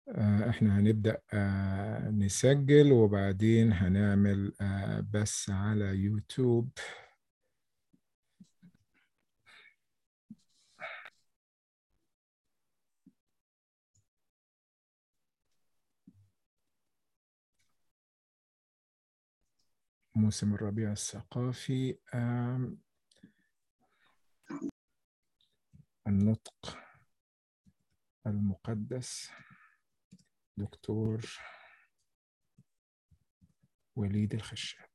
آه، احنا هنبدأ آه، نسجل وبعدين هنعمل آه، بس على يوتيوب موسم الربيع الثقافي آم، النطق المقدس دكتور وليد الخشاب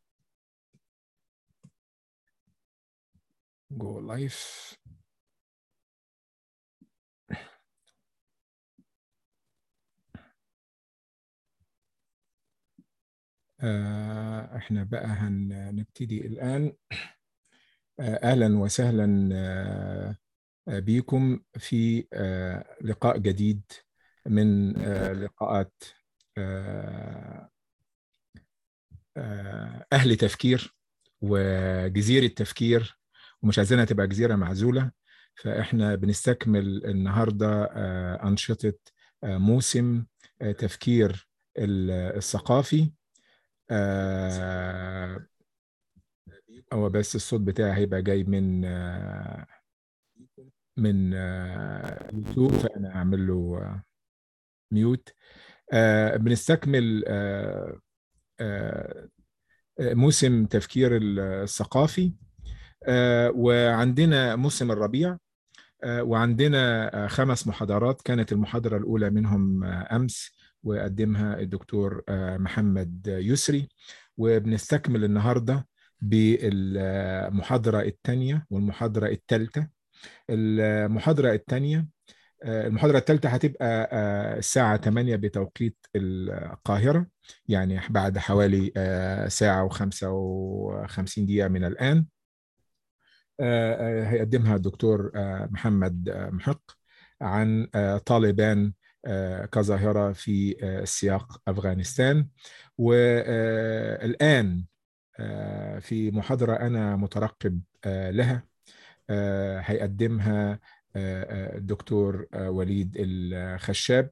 جو لايف آه، احنا بقى هنبتدي الآن آه، أهلا وسهلا آه، آه، بيكم في آه، لقاء جديد من آه، لقاءات آه، آه، أهل تفكير وجزيرة تفكير ومش عايزينها تبقى جزيرة معزولة فإحنا بنستكمل النهاردة آه، أنشطة آه، موسم آه، تفكير ال- الثقافي آه، هو بس الصوت بتاعي هيبقى جاي من آه، من آه، يوتيوب فأنا هعمل له آه، ميوت آه، بنستكمل آه، آه، موسم تفكير الثقافي آه، وعندنا موسم الربيع آه، وعندنا آه، خمس محاضرات كانت المحاضرة الأولى منهم آه، أمس وقدمها الدكتور آه، محمد يسري وبنستكمل النهاردة بالمحاضرة الثانية والمحاضرة الثالثة المحاضرة الثانية آه، المحاضرة الثالثة هتبقى آه، الساعة 8 بتوقيت القاهرة يعني بعد حوالي آه، ساعة و55 دقيقة من الآن آه، آه، هيقدمها الدكتور آه، محمد آه، محق عن آه، طالبان آه، كظاهرة في آه، سياق أفغانستان والآن في محاضرة أنا مترقب آه، لها آه، هيقدمها آه، آه، الدكتور آه، وليد الخشاب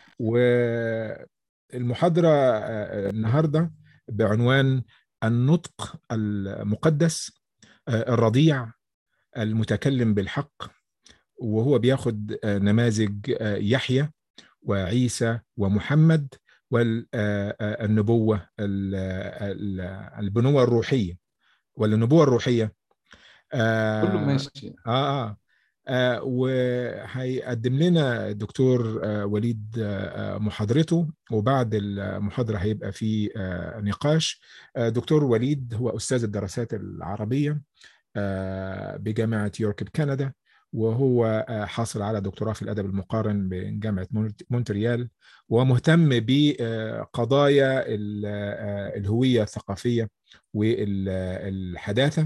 والمحاضرة آه، النهاردة بعنوان النطق المقدس آه، الرضيع المتكلم بالحق وهو بياخد آه، نماذج آه، يحيى وعيسى ومحمد والنبوة البنوة الروحية ولا النبوة الروحية آه كله ماشي آه, آه, آه وهيقدم لنا الدكتور آه وليد آه محاضرته وبعد المحاضرة هيبقى في آه نقاش آه دكتور وليد هو أستاذ الدراسات العربية آه بجامعة يورك بكندا وهو آه حاصل على دكتوراه في الأدب المقارن بجامعة مونت- مونتريال ومهتم بقضايا ال- آه الهوية الثقافية والحداثة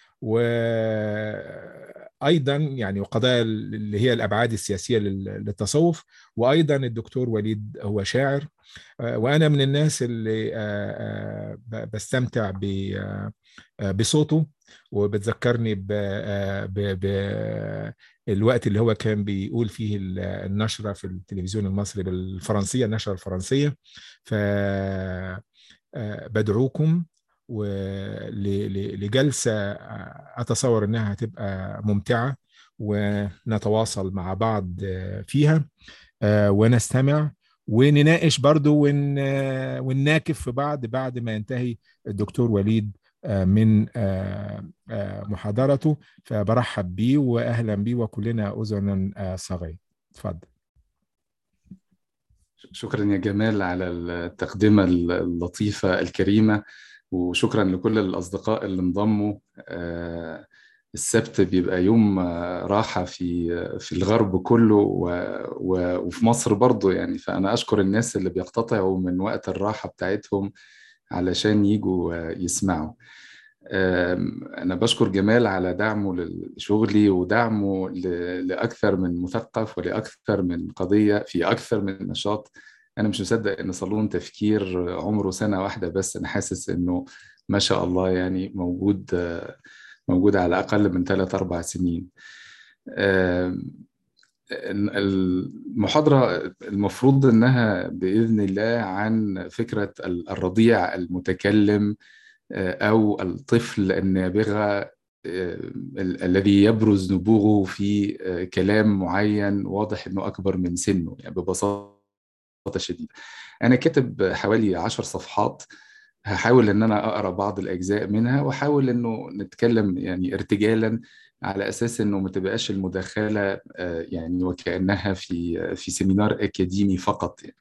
وايضا يعني وقضايا اللي هي الابعاد السياسيه لل- للتصوف وايضا الدكتور وليد هو شاعر آه، وانا من الناس اللي آه، آه، ب- بستمتع ب- آه، بصوته وبتذكرني ب آه، ب- ب- الوقت اللي هو كان بيقول فيه ال- النشره في التلفزيون المصري بالفرنسيه النشره الفرنسيه ف آه، بدعوكم ول- ل- لجلسة أتصور إنها هتبقى ممتعة ونتواصل مع بعض فيها آه، ونستمع ونناقش برضو ون آه، ونناكف في بعض بعد ما ينتهي الدكتور وليد آه، من آه، آه، محاضرته فبرحب بيه وأهلا بيه وكلنا أذنا آه، صغير اتفضل شكرا يا جمال على التقدمة اللطيفة الكريمة وشكرا لكل الأصدقاء اللي انضموا آه، السبت بيبقى يوم آه، راحة في في الغرب كله و- و- وفي مصر برضو يعني فأنا أشكر الناس اللي بيقتطعوا من وقت الراحة بتاعتهم علشان يجوا آه، يسمعوا آم، أنا بشكر جمال على دعمه لشغلي ودعمه ل- لأكثر من مثقف ولأكثر من قضية في أكثر من نشاط أنا مش مصدق إن صالون تفكير عمره سنة واحدة بس أنا حاسس إنه ما شاء الله يعني موجود آه، موجود على أقل من ثلاث أربع سنين آم، المحاضرة المفروض إنها بإذن الله عن فكرة الرضيع المتكلم أو الطفل النابغة الذي يبرز نبوغه في كلام معين واضح إنه أكبر من سنه يعني ببساطة شديدة أنا كاتب حوالي عشر صفحات هحاول ان انا اقرا بعض الاجزاء منها واحاول انه نتكلم يعني ارتجالا على اساس انه ما تبقاش المداخله يعني وكانها في في سيمينار اكاديمي فقط يعني.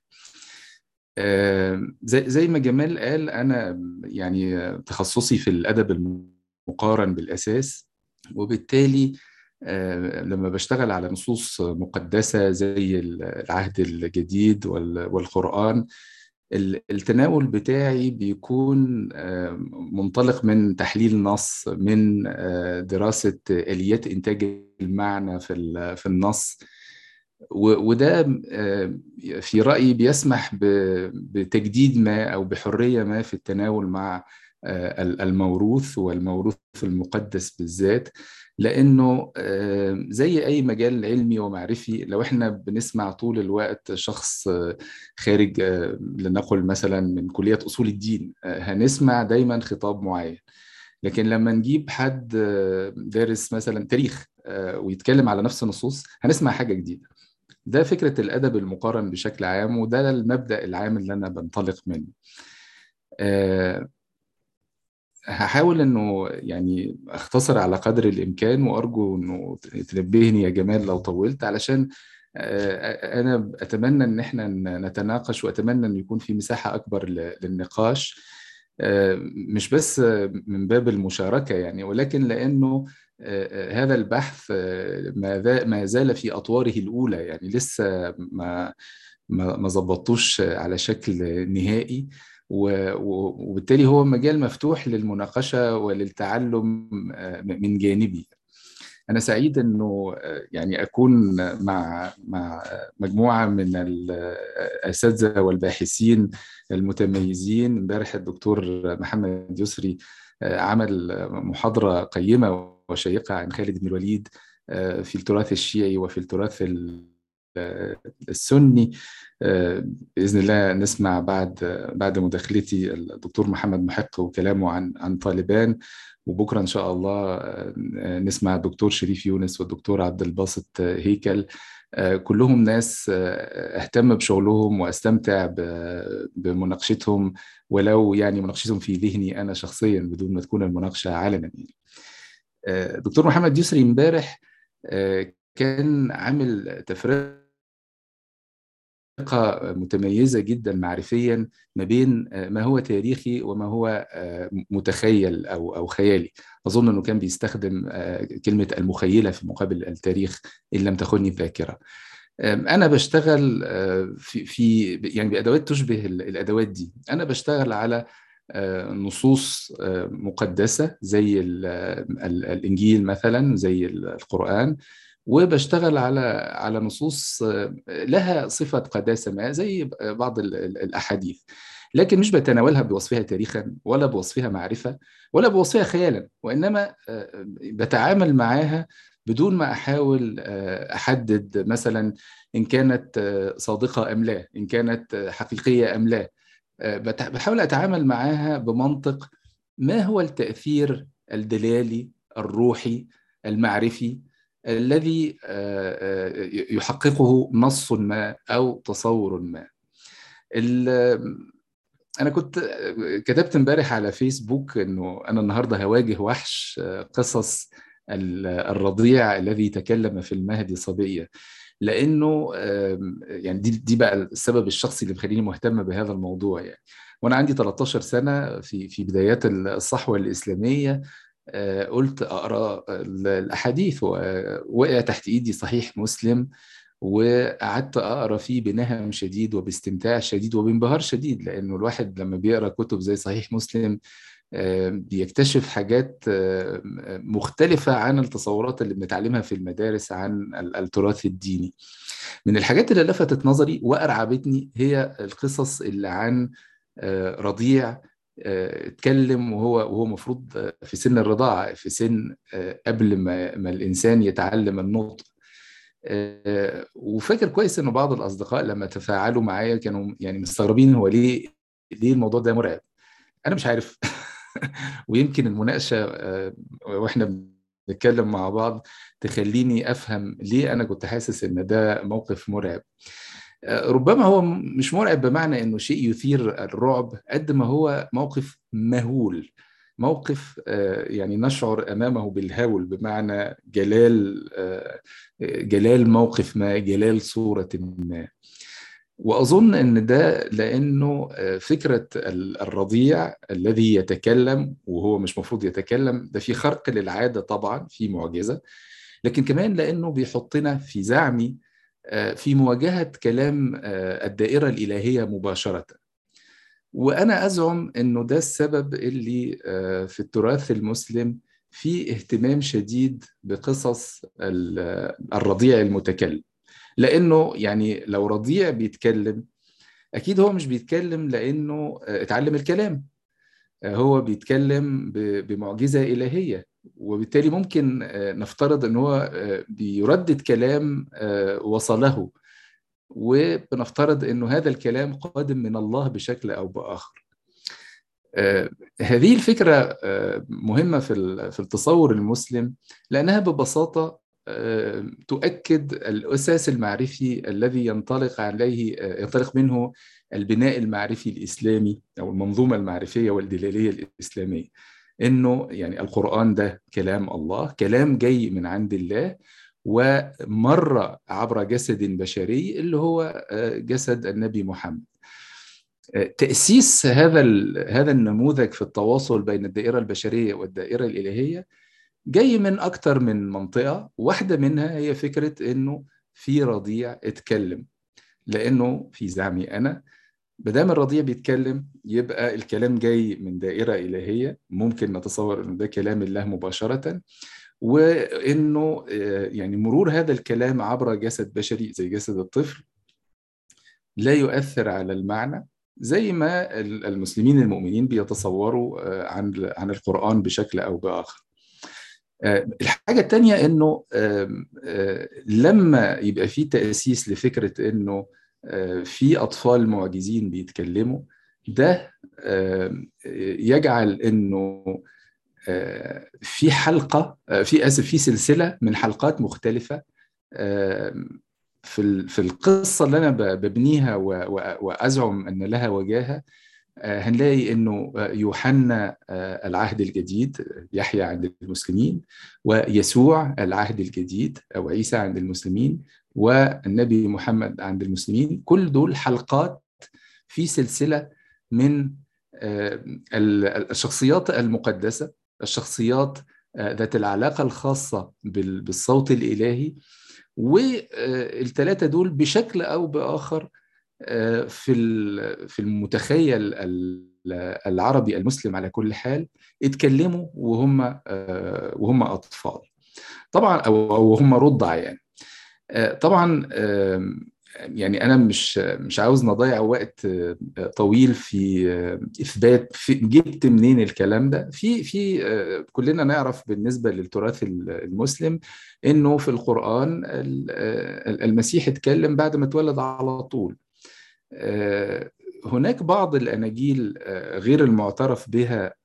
زي زي ما جمال قال انا يعني تخصصي في الادب المقارن بالاساس وبالتالي لما بشتغل على نصوص مقدسه زي العهد الجديد والقران التناول بتاعي بيكون منطلق من تحليل نص من دراسة آليات إنتاج المعنى في في النص وده في رأيي بيسمح بتجديد ما أو بحرية ما في التناول مع الموروث والموروث المقدس بالذات لانه زي اي مجال علمي ومعرفي لو احنا بنسمع طول الوقت شخص خارج لنقل مثلا من كليه اصول الدين هنسمع دايما خطاب معين لكن لما نجيب حد دارس مثلا تاريخ ويتكلم على نفس النصوص هنسمع حاجه جديده ده فكره الادب المقارن بشكل عام وده المبدا العام اللي انا بنطلق منه هحاول انه يعني اختصر على قدر الامكان وارجو انه تنبهني يا جمال لو طولت علشان انا اتمنى ان احنا نتناقش واتمنى ان يكون في مساحه اكبر للنقاش مش بس من باب المشاركه يعني ولكن لانه هذا البحث ما زال في اطواره الاولى يعني لسه ما ما ظبطوش على شكل نهائي وبالتالي هو مجال مفتوح للمناقشة وللتعلم من جانبي أنا سعيد أنه يعني أكون مع مع مجموعة من الأساتذة والباحثين المتميزين امبارح الدكتور محمد يسري عمل محاضرة قيمة وشيقة عن خالد بن الوليد في التراث الشيعي وفي التراث السني باذن الله نسمع بعد بعد مداخلتي الدكتور محمد محق وكلامه عن عن طالبان وبكره ان شاء الله نسمع الدكتور شريف يونس والدكتور عبد الباسط هيكل كلهم ناس اهتم بشغلهم واستمتع بمناقشتهم ولو يعني مناقشتهم في ذهني انا شخصيا بدون ما تكون المناقشه علنا دكتور محمد يسري امبارح كان عامل تفرقه متميزه جدا معرفيا ما بين ما هو تاريخي وما هو متخيل او او خيالي اظن انه كان بيستخدم كلمه المخيله في مقابل التاريخ ان لم تخني الذاكره انا بشتغل في في يعني بادوات تشبه الادوات دي انا بشتغل على نصوص مقدسه زي الانجيل مثلا زي القران وبشتغل على على نصوص لها صفه قداسه ما زي بعض الاحاديث لكن مش بتناولها بوصفها تاريخا ولا بوصفها معرفه ولا بوصفها خيالا وانما بتعامل معاها بدون ما احاول احدد مثلا ان كانت صادقه ام لا ان كانت حقيقيه ام لا بحاول اتعامل معاها بمنطق ما هو التاثير الدلالي الروحي المعرفي الذي يحققه نص ما او تصور ما انا كنت كتبت امبارح على فيسبوك انه انا النهارده هواجه وحش قصص الرضيع الذي تكلم في المهد صبيه لانه يعني دي دي بقى السبب الشخصي اللي مخليني مهتم بهذا الموضوع يعني وانا عندي 13 سنه في في بدايات الصحوه الاسلاميه قلت اقرا الاحاديث ووقع تحت ايدي صحيح مسلم وقعدت اقرا فيه بنهم شديد وباستمتاع شديد وبانبهار شديد لانه الواحد لما بيقرا كتب زي صحيح مسلم بيكتشف حاجات مختلفة عن التصورات اللي بنتعلمها في المدارس عن التراث الديني من الحاجات اللي لفتت نظري وأرعبتني هي القصص اللي عن رضيع اتكلم وهو وهو المفروض في سن الرضاعة في سن قبل ما, ما الإنسان يتعلم النطق وفاكر كويس انه بعض الاصدقاء لما تفاعلوا معايا كانوا يعني مستغربين هو ليه ليه الموضوع ده مرعب انا مش عارف ويمكن المناقشه واحنا بنتكلم مع بعض تخليني افهم ليه انا كنت حاسس ان ده موقف مرعب ربما هو مش مرعب بمعنى انه شيء يثير الرعب قد ما هو موقف مهول موقف يعني نشعر امامه بالهول بمعنى جلال جلال موقف ما جلال صوره ما واظن ان ده لانه فكره الرضيع الذي يتكلم وهو مش مفروض يتكلم ده في خرق للعاده طبعا في معجزه لكن كمان لانه بيحطنا في زعمي في مواجهه كلام الدائره الالهيه مباشره وانا ازعم انه ده السبب اللي في التراث المسلم في اهتمام شديد بقصص الرضيع المتكلم لانه يعني لو رضيع بيتكلم اكيد هو مش بيتكلم لانه اتعلم الكلام هو بيتكلم بمعجزه الهيه وبالتالي ممكن نفترض ان هو بيردد كلام وصله وبنفترض انه هذا الكلام قادم من الله بشكل او باخر هذه الفكره مهمه في في التصور المسلم لانها ببساطه تؤكد الاساس المعرفي الذي ينطلق عليه ينطلق منه البناء المعرفي الاسلامي او المنظومه المعرفيه والدلاليه الاسلاميه انه يعني القران ده كلام الله كلام جاي من عند الله ومر عبر جسد بشري اللي هو جسد النبي محمد تاسيس هذا هذا النموذج في التواصل بين الدائره البشريه والدائره الالهيه جاي من اكتر من منطقه واحده منها هي فكره انه في رضيع اتكلم لانه في زعمي انا بدام الرضيع بيتكلم يبقى الكلام جاي من دائره الهيه ممكن نتصور انه ده كلام الله مباشره وانه يعني مرور هذا الكلام عبر جسد بشري زي جسد الطفل لا يؤثر على المعنى زي ما المسلمين المؤمنين بيتصوروا عن عن القرآن بشكل أو بآخر. الحاجة الثانية إنه لما يبقى في تأسيس لفكرة إنه في أطفال معجزين بيتكلموا ده يجعل إنه في حلقة في آسف في سلسلة من حلقات مختلفة في في القصة اللي أنا ببنيها وأزعم أن لها وجاهة هنلاقي انه يوحنا العهد الجديد يحيى عند المسلمين ويسوع العهد الجديد او عيسى عند المسلمين والنبي محمد عند المسلمين كل دول حلقات في سلسله من الشخصيات المقدسه الشخصيات ذات العلاقه الخاصه بالصوت الالهي والثلاثه دول بشكل او باخر في في المتخيل العربي المسلم على كل حال اتكلموا وهم وهم اطفال طبعا او وهم رضع يعني طبعا يعني انا مش مش عاوز نضيع وقت طويل في اثبات في جبت منين الكلام ده في في كلنا نعرف بالنسبه للتراث المسلم انه في القران المسيح اتكلم بعد ما اتولد على طول هناك بعض الاناجيل غير المعترف بها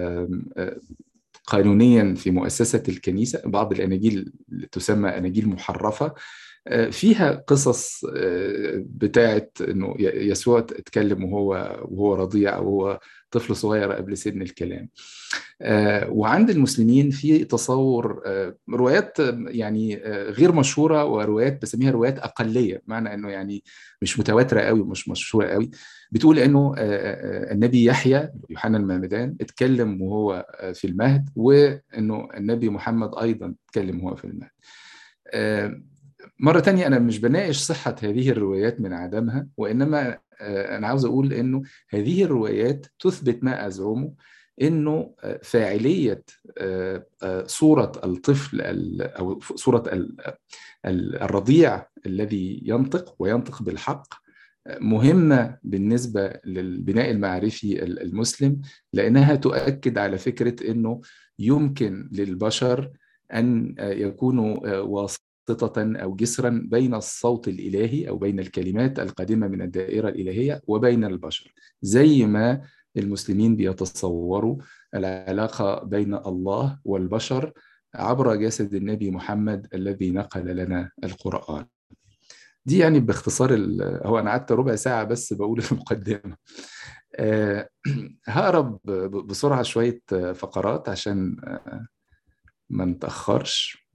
قانونيا في مؤسسه الكنيسه بعض الاناجيل تسمى اناجيل محرفه فيها قصص بتاعت انه يسوع اتكلم وهو وهو رضيع وهو طفل صغير قبل سن الكلام وعند المسلمين في تصور روايات يعني غير مشهوره وروايات بسميها روايات اقليه معنى انه يعني مش متواتره قوي ومش مشهوره قوي بتقول انه النبي يحيى يوحنا المعمدان اتكلم وهو في المهد وانه النبي محمد ايضا اتكلم وهو في المهد مرة تانية أنا مش بناقش صحة هذه الروايات من عدمها وإنما أنا عاوز أقول إنه هذه الروايات تثبت ما أزعمه إنه فاعلية صورة الطفل أو صورة الرضيع الذي ينطق وينطق بالحق مهمة بالنسبة للبناء المعرفي المسلم لأنها تؤكد على فكرة إنه يمكن للبشر أن يكونوا واصلين واسطة أو جسرا بين الصوت الإلهي أو بين الكلمات القادمة من الدائرة الإلهية وبين البشر زي ما المسلمين بيتصوروا العلاقة بين الله والبشر عبر جسد النبي محمد الذي نقل لنا القرآن دي يعني باختصار هو أنا قعدت ربع ساعة بس بقول المقدمة أه هقرب بسرعة شوية فقرات عشان ما نتأخرش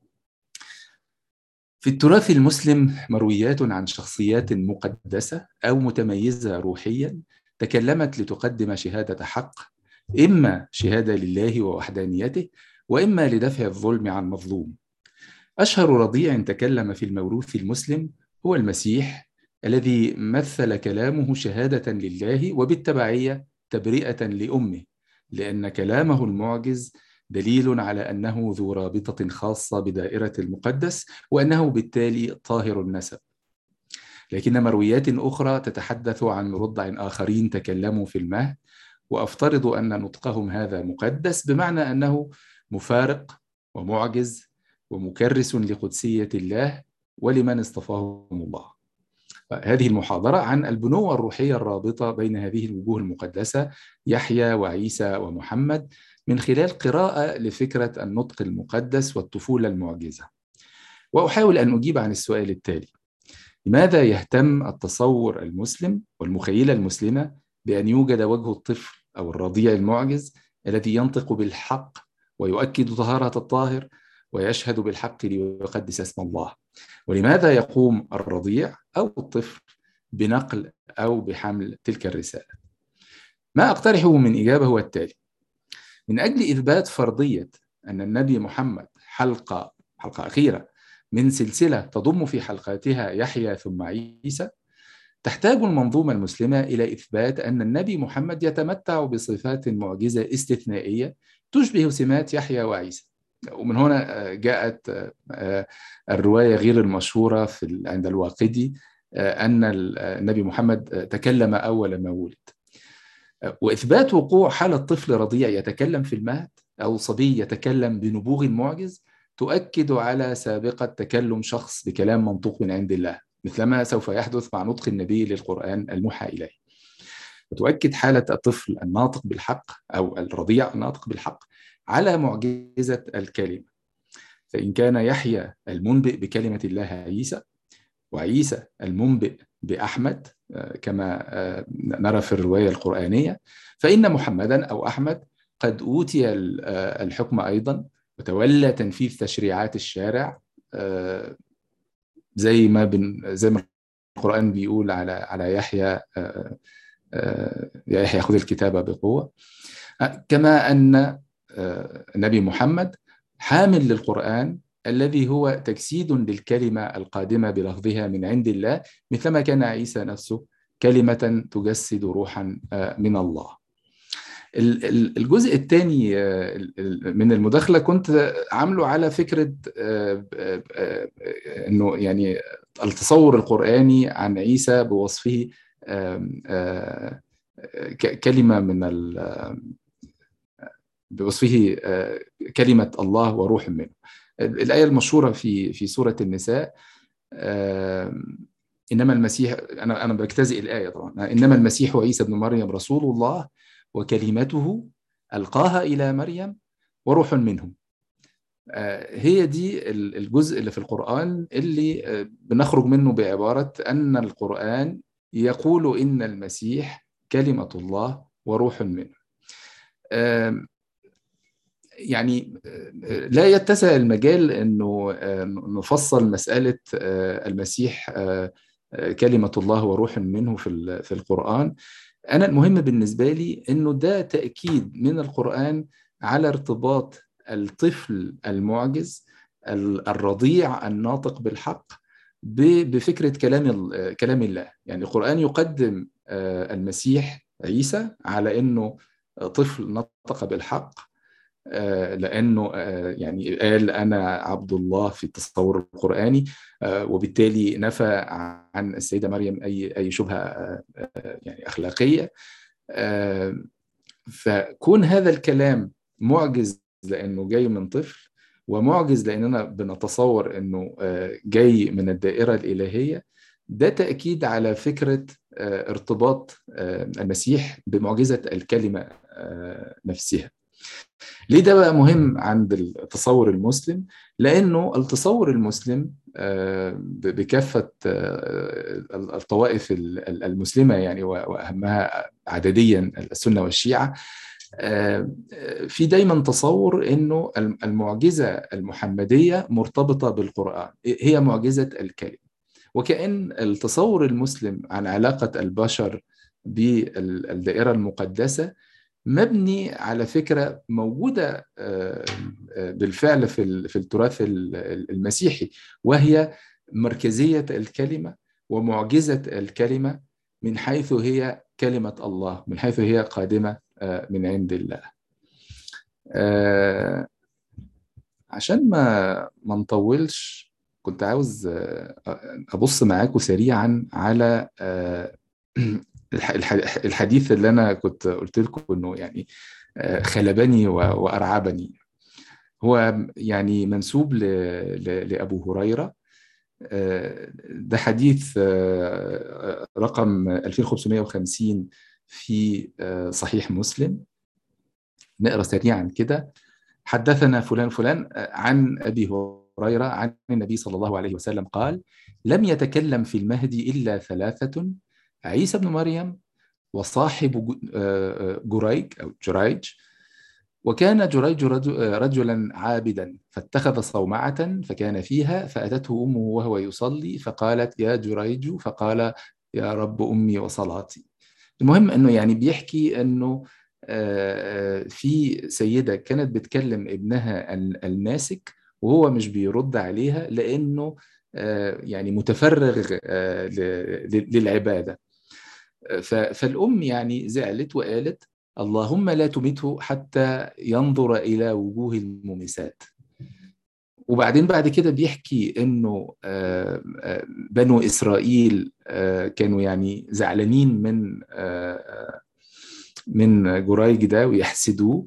في التراث المسلم مرويات عن شخصيات مقدسة أو متميزة روحيا تكلمت لتقدم شهادة حق إما شهادة لله ووحدانيته وإما لدفع الظلم عن مظلوم أشهر رضيع تكلم في الموروث المسلم هو المسيح الذي مثل كلامه شهادة لله وبالتبعية تبرئة لأمه لأن كلامه المعجز دليل على أنه ذو رابطة خاصة بدائرة المقدس وأنه بالتالي طاهر النسب لكن مرويات أخرى تتحدث عن رضع آخرين تكلموا في المهد وأفترض أن نطقهم هذا مقدس بمعنى أنه مفارق ومعجز ومكرس لقدسية الله ولمن اصطفاهم الله هذه المحاضرة عن البنوة الروحية الرابطة بين هذه الوجوه المقدسة يحيى وعيسى ومحمد من خلال قراءة لفكرة النطق المقدس والطفولة المعجزة وأحاول أن أجيب عن السؤال التالي لماذا يهتم التصور المسلم والمخيلة المسلمة بأن يوجد وجه الطفل أو الرضيع المعجز الذي ينطق بالحق ويؤكد طهارة الطاهر ويشهد بالحق ليقدس اسم الله ولماذا يقوم الرضيع أو الطفل بنقل أو بحمل تلك الرسالة ما أقترحه من إجابة هو التالي من أجل إثبات فرضية أن النبي محمد حلقة حلقة أخيرة من سلسلة تضم في حلقاتها يحيى ثم عيسى تحتاج المنظومة المسلمة إلى إثبات أن النبي محمد يتمتع بصفات معجزة استثنائية تشبه سمات يحيى وعيسى ومن هنا جاءت الرواية غير المشهورة في عند الواقدي أن النبي محمد تكلم أول ما ولد وإثبات وقوع حالة طفل رضيع يتكلم في المهد أو صبي يتكلم بنبوغ معجز تؤكد على سابقة تكلم شخص بكلام منطوق من عند الله مثلما سوف يحدث مع نطق النبي للقرآن الموحى إليه وتؤكد حالة الطفل الناطق بالحق أو الرضيع الناطق بالحق على معجزة الكلمة فإن كان يحيى المنبئ بكلمة الله عيسى وعيسى المنبئ بأحمد كما نرى في الرواية القرآنية فإن محمدا أو أحمد قد أوتي الحكم أيضا وتولى تنفيذ تشريعات الشارع زي ما بن زي ما القرآن بيقول على على يحيى يا يحيى خذ الكتاب بقوة كما أن النبي محمد حامل للقرآن الذي هو تجسيد للكلمة القادمة بلفظها من عند الله مثلما كان عيسى نفسه كلمة تجسد روحا من الله الجزء الثاني من المداخله كنت عامله على فكره انه يعني التصور القراني عن عيسى بوصفه كلمه من بوصفه كلمه الله وروح منه الايه المشهوره في في سوره النساء انما المسيح انا انا بجتزئ الايه طبعا انما المسيح عيسى ابن مريم رسول الله وكلمته القاها الى مريم وروح منه هي دي الجزء اللي في القران اللي بنخرج منه بعباره ان القران يقول ان المسيح كلمه الله وروح منه يعني لا يتسع المجال انه نفصل مساله المسيح كلمه الله وروح منه في في القران انا المهم بالنسبه لي انه ده تاكيد من القران على ارتباط الطفل المعجز الرضيع الناطق بالحق بفكره كلام كلام الله يعني القران يقدم المسيح عيسى على انه طفل نطق بالحق لانه يعني قال انا عبد الله في التصور القراني وبالتالي نفى عن السيده مريم اي اي شبهه يعني اخلاقيه فكون هذا الكلام معجز لانه جاي من طفل ومعجز لاننا بنتصور انه جاي من الدائره الالهيه ده تاكيد على فكره ارتباط المسيح بمعجزه الكلمه نفسها ليه ده بقى مهم عند التصور المسلم لانه التصور المسلم بكافه الطوائف المسلمه يعني واهمها عدديا السنه والشيعه في دايما تصور انه المعجزه المحمديه مرتبطه بالقران هي معجزه الكلمه وكأن التصور المسلم عن علاقة البشر بالدائرة المقدسة مبني على فكرة موجودة بالفعل في التراث المسيحي وهي مركزية الكلمة ومعجزة الكلمة من حيث هي كلمة الله من حيث هي قادمة من عند الله عشان ما ما نطولش كنت عاوز ابص معاكم سريعا على الحديث اللي انا كنت قلت لكم انه يعني خلبني وارعبني هو يعني منسوب لابو هريره ده حديث رقم 2550 في صحيح مسلم نقرا سريعا كده حدثنا فلان فلان عن ابي هريره عن النبي صلى الله عليه وسلم قال لم يتكلم في المهدي الا ثلاثه عيسى بن مريم وصاحب جريج او جريج وكان جريج رجلا عابدا فاتخذ صومعة فكان فيها فأتته أمه وهو يصلي فقالت يا جريج فقال يا رب أمي وصلاتي المهم أنه يعني بيحكي أنه في سيدة كانت بتكلم ابنها الناسك وهو مش بيرد عليها لأنه يعني متفرغ للعبادة فالأم يعني زعلت وقالت اللهم لا تمته حتى ينظر إلى وجوه المومسات وبعدين بعد كده بيحكي انه بنو اسرائيل كانوا يعني زعلانين من من جريج ده ويحسدوه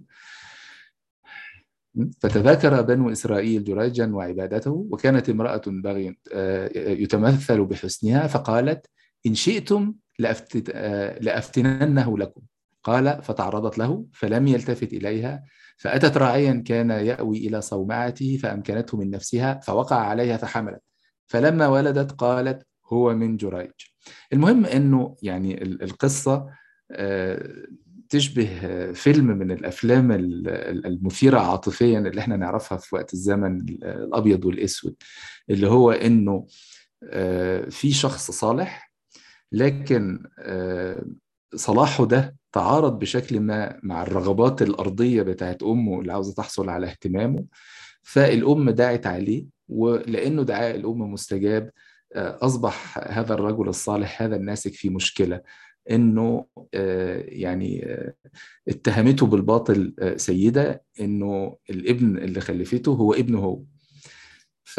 فتذاكر بنو اسرائيل جريجا وعبادته وكانت امراه بغي يتمثل بحسنها فقالت ان شئتم لافتننه لكم قال فتعرضت له فلم يلتفت اليها فاتت راعيا كان ياوي الى صومعته فامكنته من نفسها فوقع عليها فحملت فلما ولدت قالت هو من جريج المهم انه يعني القصه تشبه فيلم من الافلام المثيره عاطفيا اللي احنا نعرفها في وقت الزمن الابيض والاسود اللي هو انه في شخص صالح لكن صلاحه ده تعارض بشكل ما مع الرغبات الأرضية بتاعت أمه اللي عاوزة تحصل على اهتمامه فالأم دعت عليه ولأنه دعاء الأم مستجاب أصبح هذا الرجل الصالح هذا الناسك في مشكلة انه يعني اتهمته بالباطل سيده انه الابن اللي خلفته هو ابنه هو ف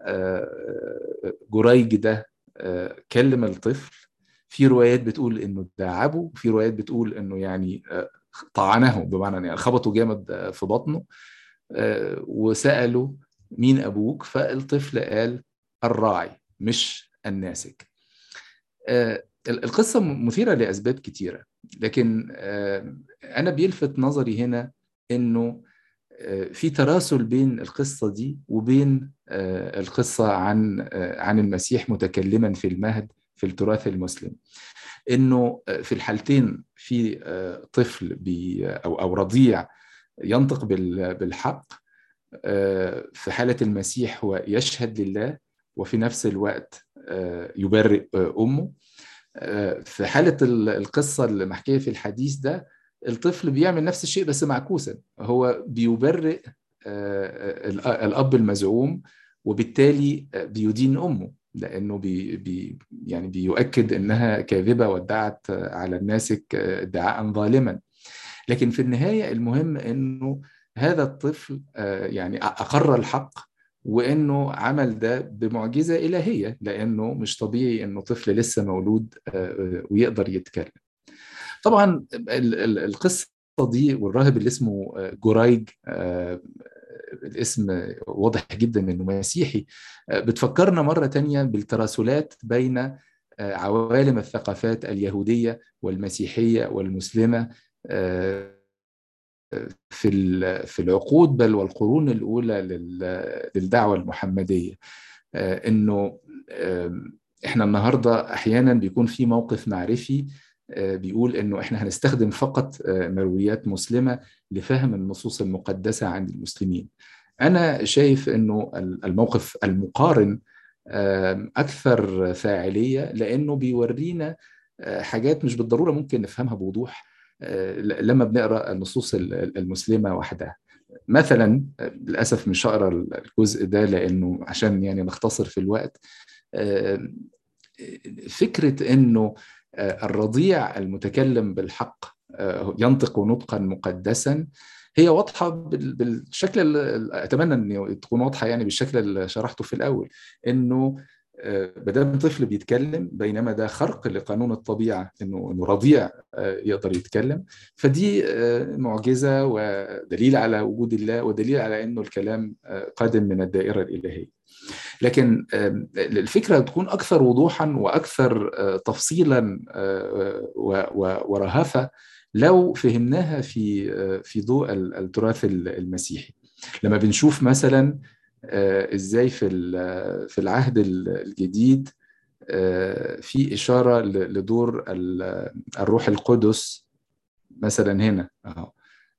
جريج ده كلم الطفل في روايات بتقول انه داعبه في روايات بتقول انه يعني طعنه بمعنى يعني خبطه جامد في بطنه وسالوا مين ابوك فالطفل قال الراعي مش الناسك القصه مثيره لاسباب كتيره لكن انا بيلفت نظري هنا انه في تراسل بين القصه دي وبين القصه عن عن المسيح متكلما في المهد في التراث المسلم انه في الحالتين في طفل بي او او رضيع ينطق بالحق في حاله المسيح هو يشهد لله وفي نفس الوقت يبرئ امه في حاله القصه اللي محكيه في الحديث ده الطفل بيعمل نفس الشيء بس معكوسا هو بيبرئ الاب المزعوم وبالتالي بيدين امه لانه بي بي يعني بيؤكد انها كاذبه وادعت على الناسك ادعاء ظالما لكن في النهايه المهم انه هذا الطفل يعني اقر الحق وانه عمل ده بمعجزه الهيه لانه مش طبيعي انه طفل لسه مولود ويقدر يتكلم. طبعا القصه دي والراهب اللي اسمه جرايج الاسم واضح جدا انه مسيحي بتفكرنا مره تانية بالتراسلات بين عوالم الثقافات اليهوديه والمسيحيه والمسلمه في في العقود بل والقرون الاولى للدعوه المحمديه انه احنا النهارده احيانا بيكون في موقف معرفي بيقول انه احنا هنستخدم فقط مرويات مسلمه لفهم النصوص المقدسه عند المسلمين. انا شايف انه الموقف المقارن اكثر فاعليه لانه بيورينا حاجات مش بالضروره ممكن نفهمها بوضوح لما بنقرا النصوص المسلمه وحدها. مثلا للاسف مش هقرا الجزء ده لانه عشان يعني نختصر في الوقت فكره انه الرضيع المتكلم بالحق ينطق نطقا مقدسا هي واضحه بالشكل اتمنى ان تكون واضحه يعني بالشكل اللي شرحته في الاول انه ما دام طفل بيتكلم بينما ده خرق لقانون الطبيعه انه انه رضيع يقدر يتكلم فدي معجزه ودليل على وجود الله ودليل على انه الكلام قادم من الدائره الالهيه. لكن الفكره تكون اكثر وضوحا واكثر تفصيلا ورهافه لو فهمناها في في ضوء التراث المسيحي لما بنشوف مثلا ازاي في في العهد الجديد في اشاره لدور الروح القدس مثلا هنا اهو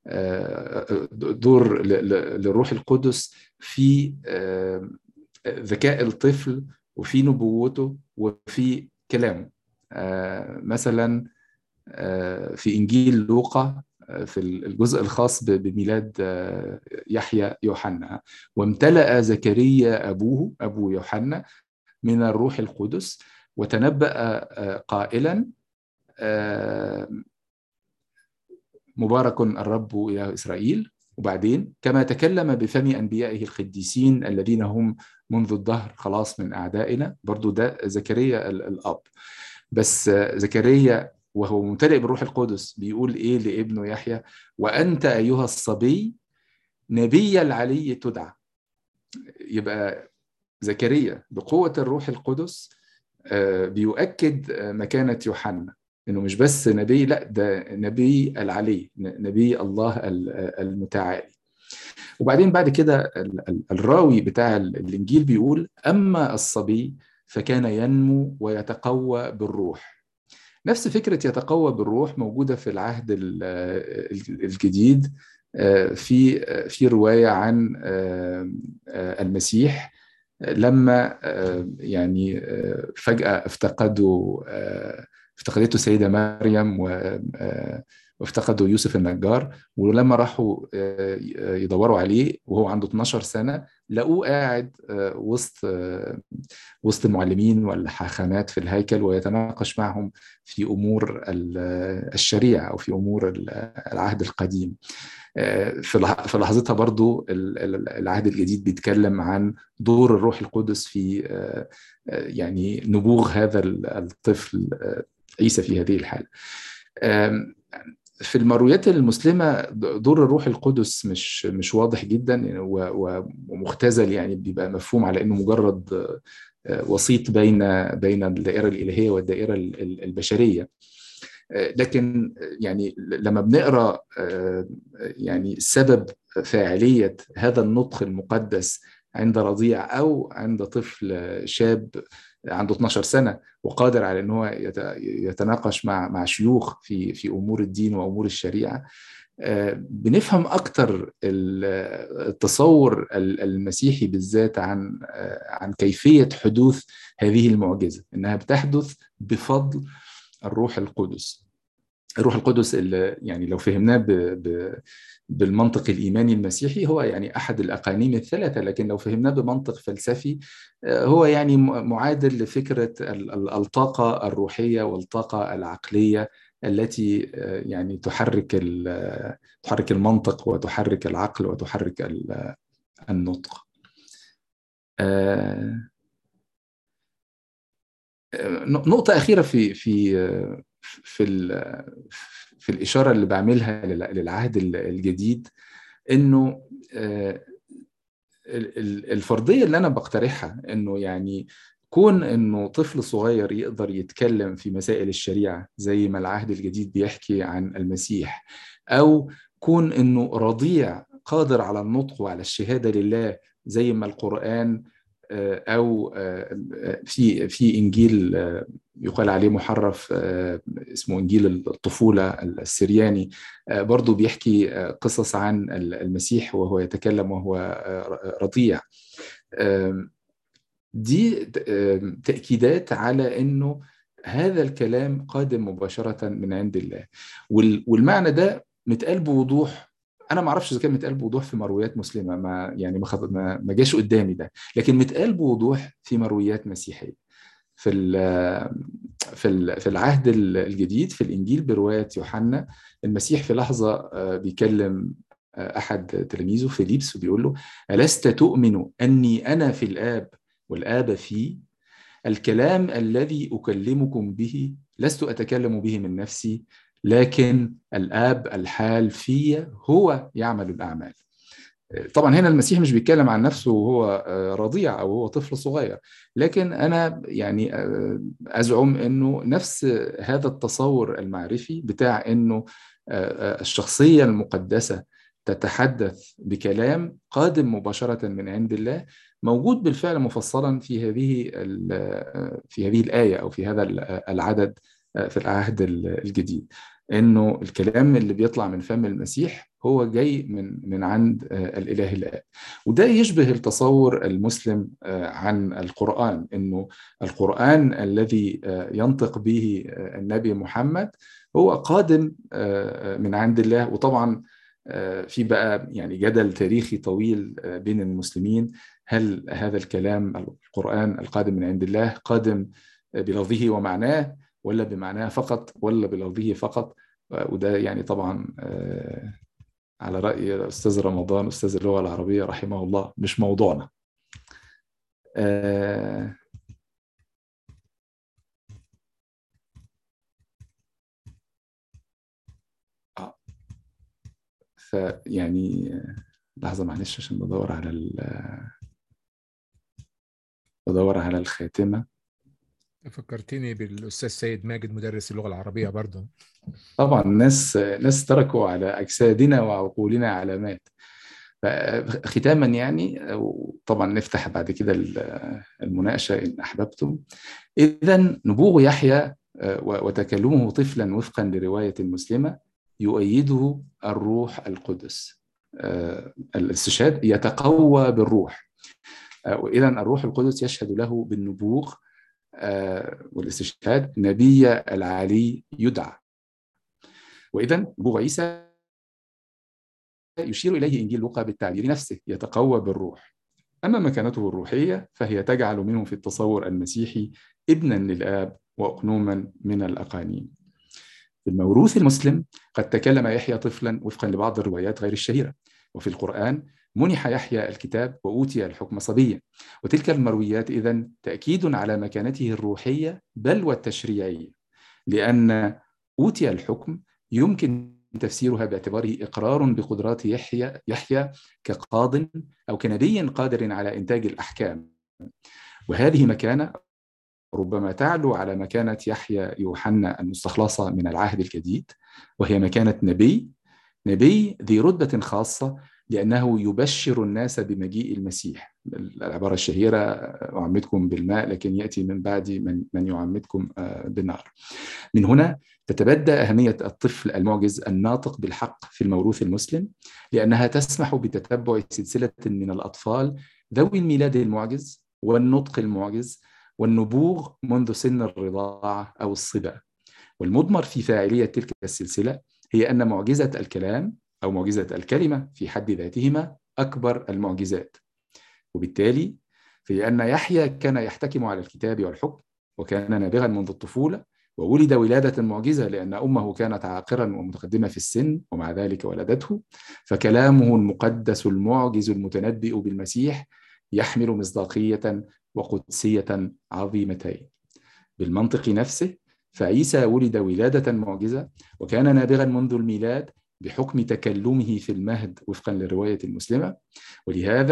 دور للروح القدس في ذكاء الطفل وفي نبوته وفي كلامه مثلا في انجيل لوقا في الجزء الخاص بميلاد يحيى يوحنا وامتلأ زكريا أبوه أبو يوحنا من الروح القدس وتنبأ قائلا مبارك الرب إله إسرائيل وبعدين كما تكلم بفم أنبيائه القديسين الذين هم منذ الدهر خلاص من أعدائنا برضو ده زكريا الأب بس زكريا وهو ممتلئ بالروح القدس بيقول ايه لابنه يحيى وانت ايها الصبي نبي العلي تدعى يبقى زكريا بقوه الروح القدس بيؤكد مكانه يوحنا انه مش بس نبي لا ده نبي العلي نبي الله المتعالي وبعدين بعد كده الراوي بتاع الانجيل بيقول اما الصبي فكان ينمو ويتقوى بالروح نفس فكرة يتقوى بالروح موجودة في العهد الجديد في في رواية عن المسيح لما يعني فجأة افتقدوا افتقدته السيدة مريم وافتقدوا يوسف النجار ولما راحوا يدوروا عليه وهو عنده 12 سنة لقوه قاعد وسط وسط المعلمين والحاخامات في الهيكل ويتناقش معهم في امور الشريعه او في امور العهد القديم في لحظتها برضو العهد الجديد بيتكلم عن دور الروح القدس في يعني نبوغ هذا الطفل عيسى في هذه الحاله في المرويات المسلمة دور الروح القدس مش مش واضح جدا ومختزل يعني بيبقى مفهوم على انه مجرد وسيط بين بين الدائرة الإلهية والدائرة البشرية لكن يعني لما بنقرا يعني سبب فاعلية هذا النطق المقدس عند رضيع او عند طفل شاب عنده 12 سنه وقادر على ان هو يتناقش مع مع شيوخ في في امور الدين وامور الشريعه بنفهم اكثر التصور المسيحي بالذات عن عن كيفيه حدوث هذه المعجزه انها بتحدث بفضل الروح القدس الروح القدس اللي يعني لو فهمناه ب ب بالمنطق الايماني المسيحي هو يعني احد الاقانيم الثلاثه لكن لو فهمناه بمنطق فلسفي هو يعني معادل لفكره الطاقه الروحيه والطاقه العقليه التي يعني تحرك تحرك المنطق وتحرك العقل وتحرك النطق نقطة أخيرة في في في في الإشارة اللي بعملها للعهد الجديد إنه الفرضيه اللي انا بقترحها انه يعني كون انه طفل صغير يقدر يتكلم في مسائل الشريعه زي ما العهد الجديد بيحكي عن المسيح او كون انه رضيع قادر على النطق وعلى الشهاده لله زي ما القران او في في انجيل يقال عليه محرف اسمه انجيل الطفوله السرياني برضو بيحكي قصص عن المسيح وهو يتكلم وهو رضيع دي تاكيدات على انه هذا الكلام قادم مباشره من عند الله والمعنى ده متقال بوضوح انا ما اعرفش اذا كان متقال بوضوح في مرويات مسلمه ما يعني ما خد... ما, ما جاش قدامي ده لكن متقال بوضوح في مرويات مسيحيه في ال في ال في العهد الجديد في الانجيل بروايه يوحنا المسيح في لحظه بيكلم احد تلاميذه فيليبس وبيقول له الست تؤمن اني انا في الاب والاب في الكلام الذي اكلمكم به لست اتكلم به من نفسي لكن الاب الحال في هو يعمل الاعمال طبعا هنا المسيح مش بيتكلم عن نفسه وهو رضيع او هو طفل صغير لكن انا يعني ازعم انه نفس هذا التصور المعرفي بتاع انه الشخصيه المقدسه تتحدث بكلام قادم مباشره من عند الله موجود بالفعل مفصلا في هذه في هذه الايه او في هذا العدد في العهد الجديد انه الكلام اللي بيطلع من فم المسيح هو جاي من من عند الاله الاب وده يشبه التصور المسلم عن القران انه القران الذي ينطق به النبي محمد هو قادم من عند الله وطبعا في بقى يعني جدل تاريخي طويل بين المسلمين هل هذا الكلام القران القادم من عند الله قادم بلفظه ومعناه ولا بمعناه فقط ولا بلفظه فقط وده يعني طبعا على رأي الأستاذ رمضان أستاذ اللغة العربية رحمه الله مش موضوعنا فيعني لحظة معلش عشان بدور على ال بدور على الخاتمة فكرتني بالاستاذ سيد ماجد مدرس اللغه العربيه برضه طبعا ناس ناس تركوا على اجسادنا وعقولنا علامات ختاما يعني طبعا نفتح بعد كده المناقشه ان احببتم اذا نبوغ يحيى وتكلمه طفلا وفقا لروايه مسلمه يؤيده الروح القدس الاستشهاد يتقوى بالروح واذا الروح القدس يشهد له بالنبوغ والاستشهاد نبي العلي يدعى وإذا نبوغ عيسى يشير إليه إنجيل لوقا بالتعبير نفسه يتقوى بالروح أما مكانته الروحية فهي تجعل منه في التصور المسيحي ابنا للآب وأقنوما من الأقانيم في الموروث المسلم قد تكلم يحيى طفلا وفقا لبعض الروايات غير الشهيرة وفي القرآن منح يحيى الكتاب وأوتي الحكم صبيا وتلك المرويات إذن تأكيد على مكانته الروحية بل والتشريعية لأن أوتي الحكم يمكن تفسيرها باعتباره إقرار بقدرات يحيى يحيى كقاض أو كنبي قادر على إنتاج الأحكام وهذه مكانة ربما تعلو على مكانة يحيى يوحنا المستخلصة من العهد الجديد وهي مكانة نبي نبي ذي رتبة خاصة لأنه يبشر الناس بمجيء المسيح العبارة الشهيرة أعمدكم بالماء لكن يأتي من بعدي من, من يعمدكم بالنار من هنا تتبدى أهمية الطفل المعجز الناطق بالحق في الموروث المسلم لأنها تسمح بتتبع سلسلة من الأطفال ذوي الميلاد المعجز والنطق المعجز والنبوغ منذ سن الرضاعة أو الصبا والمضمر في فاعلية تلك السلسلة هي أن معجزة الكلام أو معجزة الكلمة في حد ذاتهما أكبر المعجزات وبالتالي في أن يحيى كان يحتكم على الكتاب والحكم وكان نابغا منذ الطفولة وولد ولادة معجزة لأن أمه كانت عاقرا ومتقدمة في السن ومع ذلك ولدته فكلامه المقدس المعجز المتنبئ بالمسيح يحمل مصداقية وقدسية عظيمتين بالمنطق نفسه فعيسى ولد ولادة معجزة وكان نابغا منذ الميلاد بحكم تكلمه في المهد وفقا للرواية المسلمة ولهذا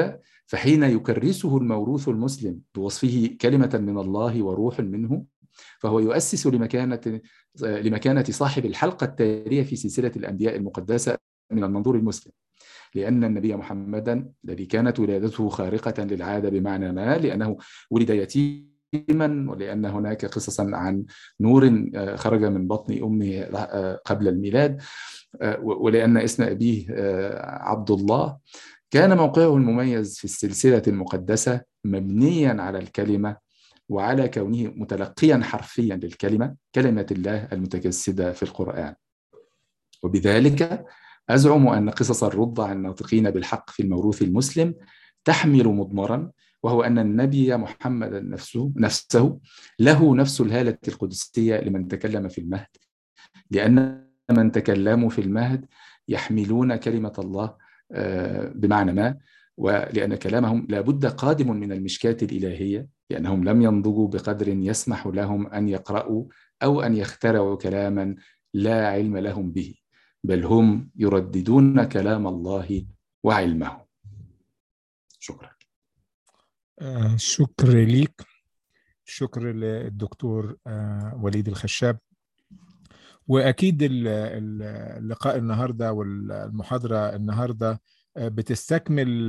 فحين يكرسه الموروث المسلم بوصفه كلمة من الله وروح منه فهو يؤسس لمكانة لمكانة صاحب الحلقة التالية في سلسلة الأنبياء المقدسة من المنظور المسلم لأن النبي محمدا الذي كانت ولادته خارقة للعادة بمعنى ما لأنه ولد يتيما ولأن هناك قصصا عن نور خرج من بطن أمه قبل الميلاد ولأن اسم أبيه عبد الله كان موقعه المميز في السلسلة المقدسة مبنيا على الكلمة وعلى كونه متلقيا حرفيا للكلمة كلمة الله المتجسدة في القرآن وبذلك أزعم أن قصص الرضع الناطقين بالحق في الموروث المسلم تحمل مضمرا وهو أن النبي محمد نفسه, نفسه له نفس الهالة القدسية لمن تكلم في المهد لأن من تكلموا في المهد يحملون كلمة الله بمعنى ما ولأن كلامهم لابد قادم من المشكاة الإلهية لأنهم لم ينضجوا بقدر يسمح لهم أن يقرأوا أو أن يخترعوا كلاما لا علم لهم به بل هم يرددون كلام الله وعلمه شكرا آه شكر ليك شكر للدكتور آه وليد الخشاب واكيد اللقاء النهارده والمحاضره النهارده بتستكمل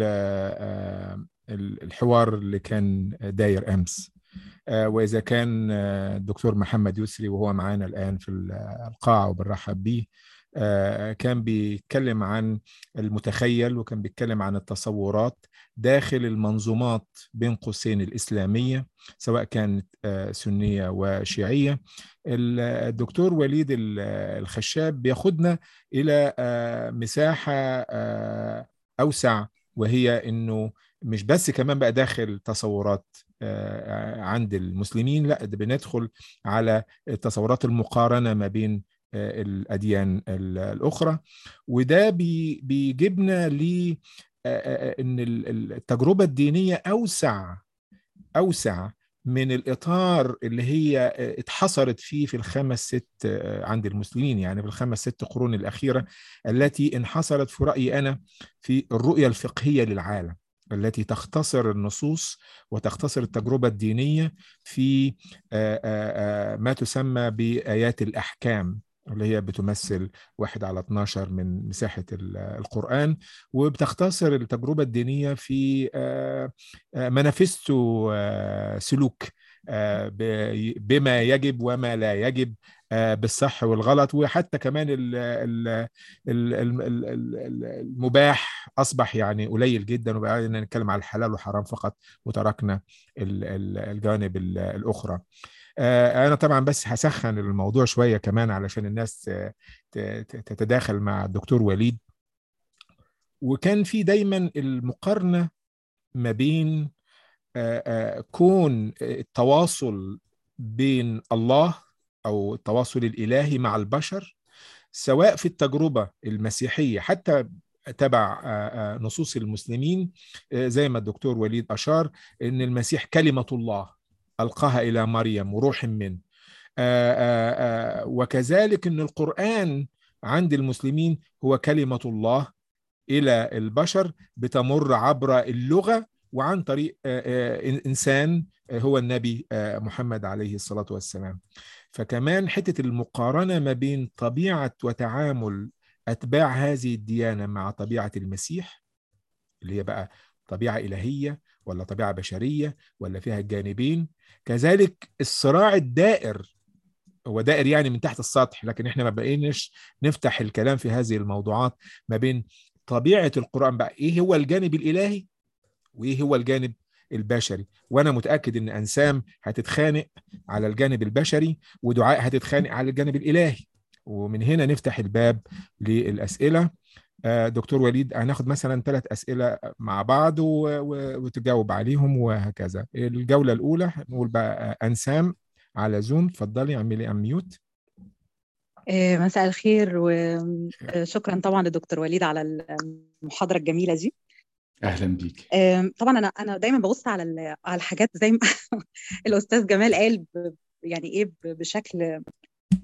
الحوار اللي كان داير امس واذا كان الدكتور محمد يسري وهو معانا الان في القاعه وبنرحب بيه كان بيتكلم عن المتخيل وكان بيتكلم عن التصورات داخل المنظومات بين قوسين الإسلامية سواء كانت سنية وشيعية الدكتور وليد الخشاب بياخدنا إلى مساحة أوسع وهي أنه مش بس كمان بقى داخل تصورات عند المسلمين لا ده بندخل على تصورات المقارنة ما بين الأديان الأخرى وده بيجيبنا ل ان التجربه الدينيه اوسع اوسع من الاطار اللي هي اتحصرت فيه في الخمس ست عند المسلمين يعني في الخمس ست قرون الاخيره التي انحصرت في رايي انا في الرؤيه الفقهيه للعالم التي تختصر النصوص وتختصر التجربه الدينيه في ما تسمى بايات الاحكام اللي هي بتمثل واحد على 12 من مساحة القرآن وبتختصر التجربة الدينية في منافستو سلوك بما يجب وما لا يجب بالصح والغلط وحتى كمان المباح أصبح يعني قليل جدا وبقينا نتكلم على الحلال والحرام فقط وتركنا الجوانب الأخرى انا طبعا بس هسخن الموضوع شويه كمان علشان الناس تتداخل مع الدكتور وليد وكان في دايما المقارنه ما بين كون التواصل بين الله او التواصل الالهي مع البشر سواء في التجربه المسيحيه حتى تبع نصوص المسلمين زي ما الدكتور وليد اشار ان المسيح كلمه الله ألقاها إلى مريم وروح منه وكذلك أن القرآن عند المسلمين هو كلمة الله إلى البشر بتمر عبر اللغة وعن طريق إنسان هو النبي محمد عليه الصلاة والسلام فكمان حتة المقارنة ما بين طبيعة وتعامل أتباع هذه الديانة مع طبيعة المسيح اللي هي بقى طبيعة إلهية ولا طبيعة بشرية ولا فيها الجانبين كذلك الصراع الدائر هو دائر يعني من تحت السطح لكن احنا ما بقيناش نفتح الكلام في هذه الموضوعات ما بين طبيعة القرآن بقى ايه هو الجانب الإلهي وايه هو الجانب البشري وانا متاكد ان انسام هتتخانق على الجانب البشري ودعاء هتتخانق على الجانب الالهي ومن هنا نفتح الباب للاسئله دكتور وليد هناخد مثلا ثلاث اسئله مع بعض وتجاوب عليهم وهكذا الجوله الاولى نقول بقى انسام على زوم اتفضلي اعملي اميوت مساء الخير وشكرا طبعا لدكتور وليد على المحاضره الجميله دي اهلا بيك طبعا انا انا دايما ببص على على الحاجات زي ما الاستاذ جمال قال يعني ايه بشكل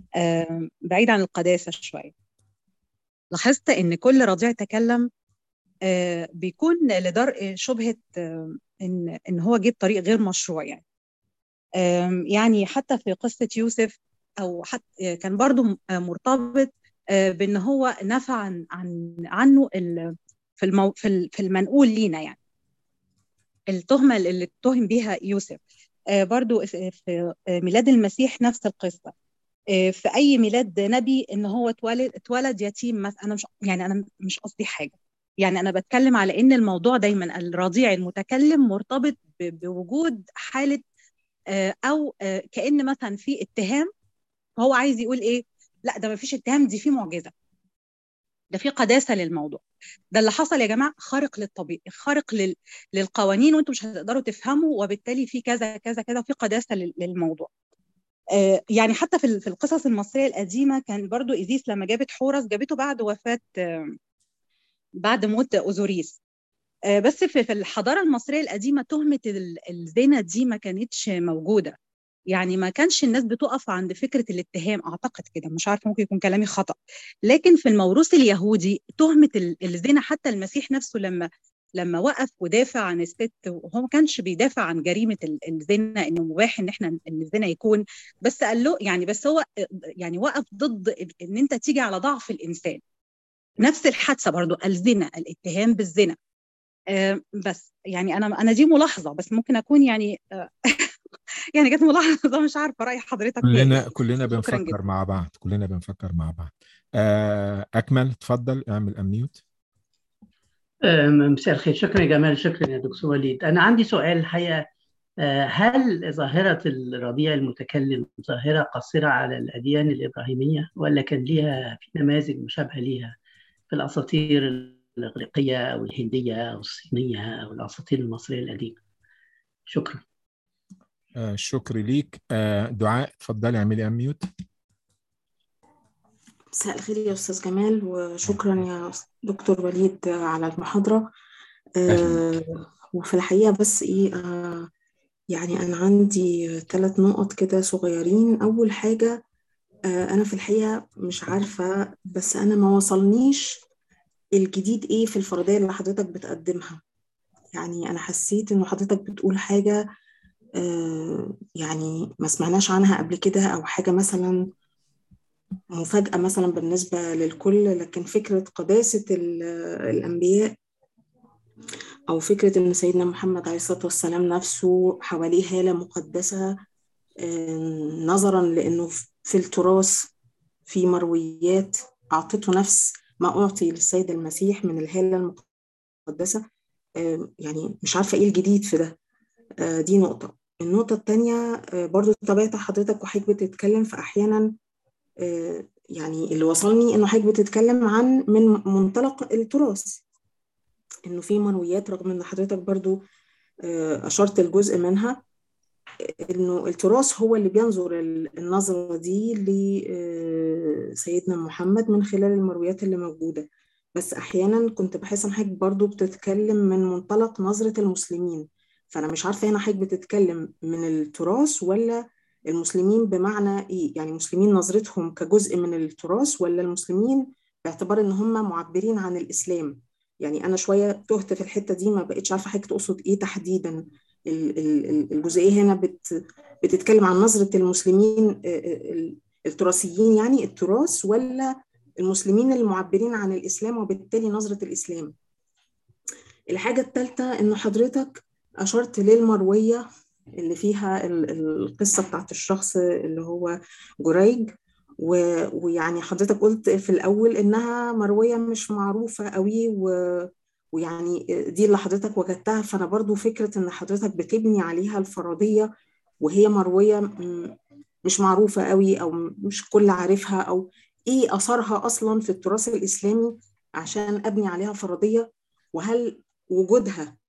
بعيد عن القداسه شويه لاحظت ان كل رضيع تكلم بيكون لدرء شبهة إن إن هو جه بطريق غير مشروع يعني يعني حتى في قصة يوسف أو حتى كان برضو مرتبط بأن هو نفى عن عن عنه في المو في في المنقول لينا يعني التهمة اللي اتهم بيها يوسف برضو في ميلاد المسيح نفس القصة في أي ميلاد نبي إن هو اتولد اتولد يتيم مثلا أنا مش يعني أنا مش قصدي حاجة يعني أنا بتكلم على إن الموضوع دايما الرضيع المتكلم مرتبط بوجود حالة أو كأن مثلا في اتهام هو عايز يقول إيه لا ده ما فيش اتهام دي في معجزة ده في قداسة للموضوع ده اللي حصل يا جماعة خارق للطبيعي خارق لل... للقوانين وانتم مش هتقدروا تفهموا وبالتالي في كذا كذا كذا وفي قداسة للموضوع آه يعني حتى في في القصص المصرية القديمة كان برضو إيزيس لما جابت حورس جابته بعد وفاة آه بعد موت أوزوريس آه بس في, في الحضارة المصرية القديمة تهمة الزنا دي ما كانتش موجودة يعني ما كانش الناس بتقف عند فكرة الاتهام أعتقد كده مش عارفة ممكن يكون كلامي خطأ لكن في الموروث اليهودي تهمة الزنا حتى المسيح نفسه لما لما وقف ودافع عن الست وهو ما كانش بيدافع عن جريمة الزنا إنه مباح إن إحنا إن الزنا يكون بس قال له يعني بس هو يعني وقف ضد إن أنت تيجي على ضعف الإنسان نفس الحادثة برضو الزنا الاتهام بالزنا آه بس يعني أنا أنا دي ملاحظة بس ممكن أكون يعني آه يعني كانت ملاحظه مش عارفه راي حضرتك كلنا كلنا بنفكر مع بعض كلنا بنفكر مع بعض اكمل تفضل اعمل اميوت مساء الخير شكرا يا جمال شكرا يا دكتور وليد انا عندي سؤال الحقيقه هل ظاهرة الرضيع المتكلم ظاهرة قاصرة على الأديان الإبراهيمية ولا كان ليها في نماذج مشابهة ليها في الأساطير الإغريقية أو الهندية أو الصينية أو الأساطير المصرية القديمة؟ شكرا. آه شكرا ليك آه دعاء اتفضلي اعملي اميوت مساء الخير يا استاذ جمال وشكرا يا دكتور وليد على المحاضره آه وفي الحقيقه بس ايه آه يعني انا عندي ثلاث نقط كده صغيرين اول حاجه آه انا في الحقيقه مش عارفه بس انا ما وصلنيش الجديد ايه في الفرضيه اللي حضرتك بتقدمها يعني انا حسيت انه حضرتك بتقول حاجه يعني ما سمعناش عنها قبل كده أو حاجة مثلا مفاجأة مثلا بالنسبة للكل لكن فكرة قداسة الأنبياء أو فكرة إن سيدنا محمد عليه الصلاة والسلام نفسه حواليه هالة مقدسة نظرا لأنه في التراث في مرويات أعطته نفس ما أعطي للسيد المسيح من الهالة المقدسة يعني مش عارفة إيه الجديد في ده دي نقطة النقطة التانية برضو طبيعة حضرتك وحضرتك بتتكلم فأحيانا يعني اللي وصلني إنه حضرتك بتتكلم عن من منطلق التراث إنه في مرويات رغم إن حضرتك برضو أشرت الجزء منها إنه التراث هو اللي بينظر النظرة دي لسيدنا محمد من خلال المرويات اللي موجودة بس أحيانا كنت بحس إن حضرتك برضو بتتكلم من منطلق نظرة المسلمين فانا مش عارفه هنا حضرتك بتتكلم من التراث ولا المسلمين بمعنى ايه يعني المسلمين نظرتهم كجزء من التراث ولا المسلمين باعتبار ان هم معبرين عن الاسلام يعني انا شويه تهت في الحته دي ما بقتش عارفه حضرتك تقصد ايه تحديدا الجزئيه هنا بت بتتكلم عن نظره المسلمين التراثيين يعني التراث ولا المسلمين المعبرين عن الاسلام وبالتالي نظره الاسلام الحاجه الثالثه انه حضرتك أشرت للمروية اللي فيها القصة بتاعت الشخص اللي هو جريج ويعني حضرتك قلت في الأول إنها مروية مش معروفة قوي و ويعني دي اللي حضرتك وجدتها فأنا برضو فكرة إن حضرتك بتبني عليها الفرضية وهي مروية مش معروفة قوي أو مش كل عارفها أو إيه أثرها أصلا في التراث الإسلامي عشان أبني عليها فرضية وهل وجودها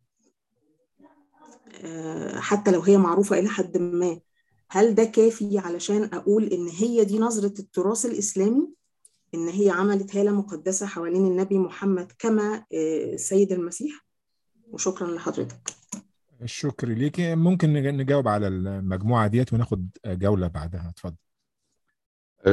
حتى لو هي معروفة إلى حد ما هل ده كافي علشان أقول إن هي دي نظرة التراث الإسلامي إن هي عملت هالة مقدسة حوالين النبي محمد كما السيد المسيح وشكرا لحضرتك الشكر ليك ممكن نجاوب على المجموعة ديت وناخد جولة بعدها اتفضل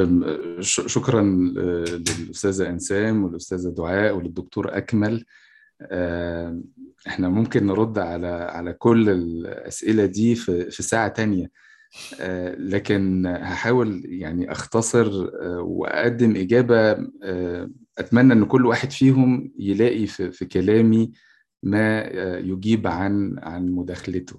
شكرا للأستاذة إنسام والأستاذة دعاء وللدكتور أكمل احنا ممكن نرد على على كل الأسئلة دي في في ساعة تانية لكن هحاول يعني أختصر وأقدم إجابة أتمنى إن كل واحد فيهم يلاقي في, في كلامي ما يجيب عن عن مداخلته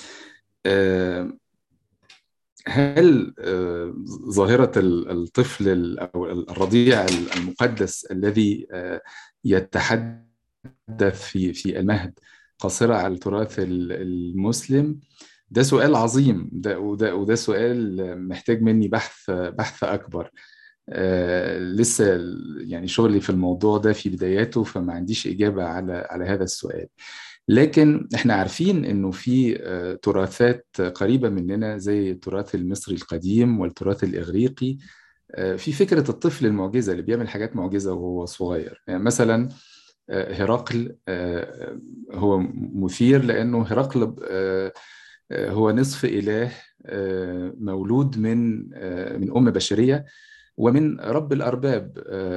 هل ظاهرة الطفل أو الرضيع المقدس الذي يتحدث في في المهد قاصرة على التراث المسلم ده سؤال عظيم ده وده وده سؤال محتاج مني بحث بحث أكبر آه لسه يعني شغلي في الموضوع ده في بداياته فما عنديش إجابة على على هذا السؤال لكن احنا عارفين انه في تراثات قريبه مننا زي التراث المصري القديم والتراث الاغريقي في فكره الطفل المعجزه اللي بيعمل حاجات معجزه وهو صغير يعني مثلا هرقل هو مثير لانه هرقل هو نصف اله مولود من من ام بشريه ومن رب الارباب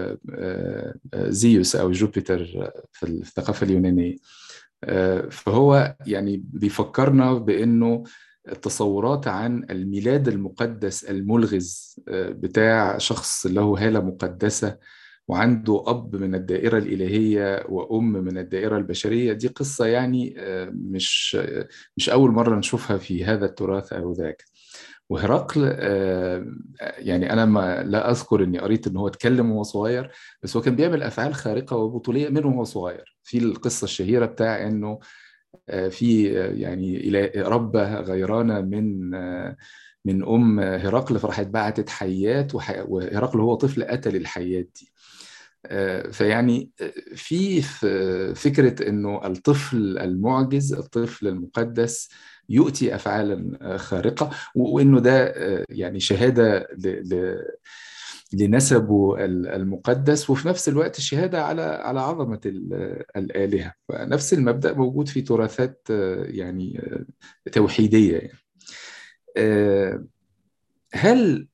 زيوس او جوبيتر في الثقافه اليونانيه فهو يعني بيفكرنا بانه التصورات عن الميلاد المقدس الملغز بتاع شخص له هاله مقدسه وعنده اب من الدائره الالهيه وام من الدائره البشريه دي قصه يعني مش مش اول مره نشوفها في هذا التراث او ذاك وهرقل يعني انا ما لا اذكر اني قريت ان هو اتكلم وهو صغير بس هو كان بيعمل افعال خارقه وبطوليه منه وهو صغير في القصه الشهيره بتاع انه في يعني ربه غيرانه من من ام هرقل فراحت بعتت حيات وهرقل هو طفل قتل الحيات دي فيعني في فكره انه الطفل المعجز الطفل المقدس يؤتي افعالا خارقه وانه ده يعني شهاده لنسبه المقدس وفي نفس الوقت الشهاده على على عظمه الالهه فنفس المبدا موجود في تراثات يعني توحيديه يعني. هل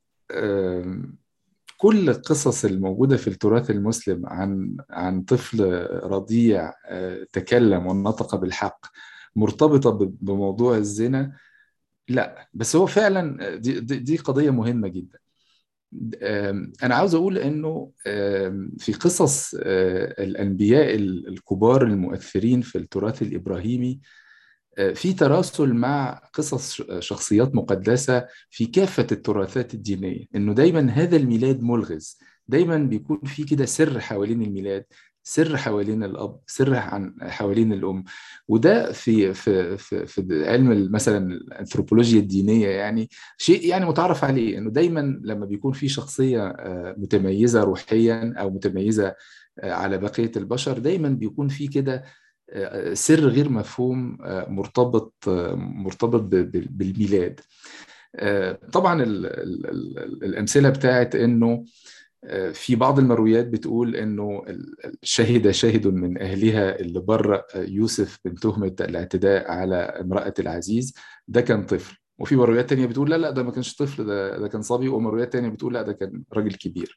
كل القصص الموجودة في التراث المسلم عن عن طفل رضيع تكلم ونطق بالحق مرتبطة بموضوع الزنا لا بس هو فعلا دي, دي قضية مهمة جدا أنا عاوز أقول إنه في قصص الأنبياء الكبار المؤثرين في التراث الإبراهيمي في تراسل مع قصص شخصيات مقدسة في كافة التراثات الدينية إنه دايما هذا الميلاد ملغز دايما بيكون في كده سر حوالين الميلاد سر حوالين الاب سر عن حوالين الام وده في في في, في علم مثلا الانثروبولوجيا الدينيه يعني شيء يعني متعرف عليه انه دايما لما بيكون في شخصيه متميزه روحيا او متميزه على بقيه البشر دايما بيكون في كده سر غير مفهوم مرتبط مرتبط بالميلاد طبعا الامثله بتاعت انه في بعض المرويات بتقول انه شهد شاهد من اهلها اللي برأ يوسف من تهمه الاعتداء على امراه العزيز ده كان طفل وفي مرويات تانية بتقول لا لا ده ما كانش طفل ده ده كان صبي ومرويات تانية بتقول لا ده كان راجل كبير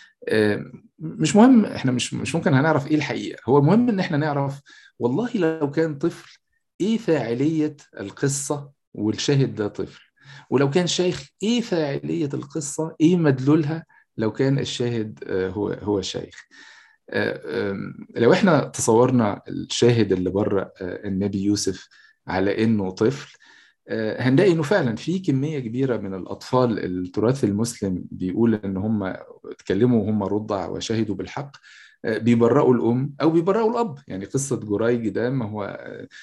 مش مهم احنا مش مش ممكن هنعرف ايه الحقيقه هو المهم ان احنا نعرف والله لو كان طفل ايه فاعليه القصه والشاهد ده طفل ولو كان شيخ ايه فاعليه القصه ايه مدلولها لو كان الشاهد هو هو شيخ لو احنا تصورنا الشاهد اللي بره النبي يوسف على انه طفل هنلاقي انه فعلا في كميه كبيره من الاطفال التراث المسلم بيقول ان هم اتكلموا وهم رضع وشهدوا بالحق بيبرئوا الام او بيبرئوا الاب يعني قصه جريج ده ما هو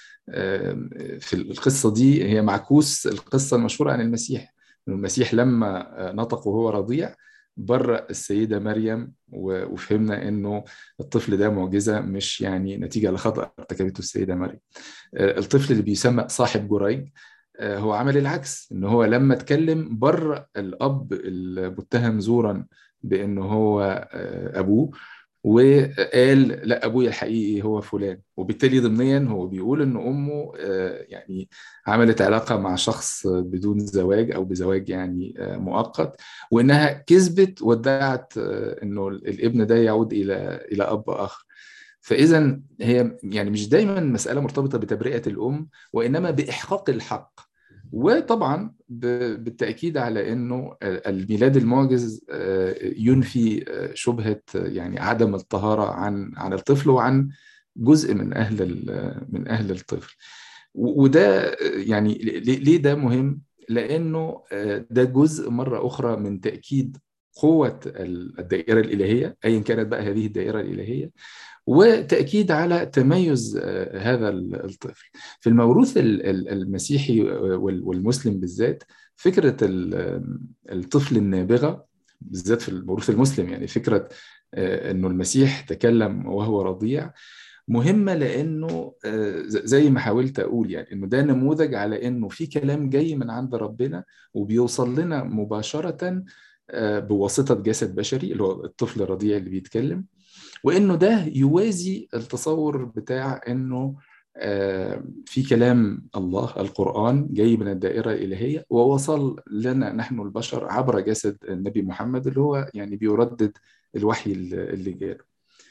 في القصه دي هي معكوس القصه المشهوره عن المسيح المسيح لما نطق وهو رضيع برأ السيدة مريم وفهمنا انه الطفل ده معجزة مش يعني نتيجة لخطأ ارتكبته السيدة مريم الطفل اللي بيسمى صاحب جريج هو عمل العكس ان هو لما اتكلم برأ الاب المتهم زورا بانه هو ابوه وقال لا ابويا الحقيقي هو فلان وبالتالي ضمنيا هو بيقول ان امه يعني عملت علاقه مع شخص بدون زواج او بزواج يعني مؤقت وانها كذبت وادعت انه الابن ده يعود الى الى اب اخر فاذا هي يعني مش دايما مساله مرتبطه بتبرئه الام وانما باحقاق الحق وطبعا بالتاكيد على انه الميلاد المعجز ينفي شبهه يعني عدم الطهاره عن عن الطفل وعن جزء من اهل من اهل الطفل وده يعني ليه ده مهم لانه ده جزء مره اخرى من تاكيد قوه الدائره الالهيه ايا كانت بقى هذه الدائره الالهيه وتاكيد على تميز هذا الطفل في الموروث المسيحي والمسلم بالذات فكره الطفل النابغه بالذات في الموروث المسلم يعني فكره انه المسيح تكلم وهو رضيع مهمه لانه زي ما حاولت اقول يعني انه ده نموذج على انه في كلام جاي من عند ربنا وبيوصل لنا مباشره بواسطه جسد بشري اللي هو الطفل الرضيع اللي بيتكلم وانه ده يوازي التصور بتاع انه في كلام الله القرآن جاي من الدائرة الإلهية ووصل لنا نحن البشر عبر جسد النبي محمد اللي هو يعني بيردد الوحي اللي جاله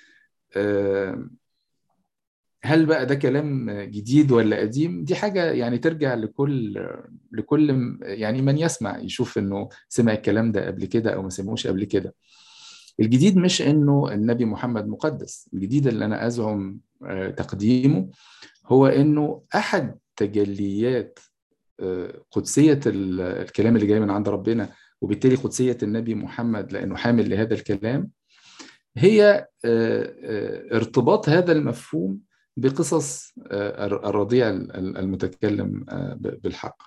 هل بقى ده كلام جديد ولا قديم دي حاجة يعني ترجع لكل لكل يعني من يسمع يشوف انه سمع الكلام ده قبل كده او ما سمعوش قبل كده الجديد مش انه النبي محمد مقدس الجديد اللي انا ازعم تقديمه هو انه احد تجليات قدسية الكلام اللي جاي من عند ربنا وبالتالي قدسية النبي محمد لانه حامل لهذا الكلام هي ارتباط هذا المفهوم بقصص الرضيع المتكلم بالحق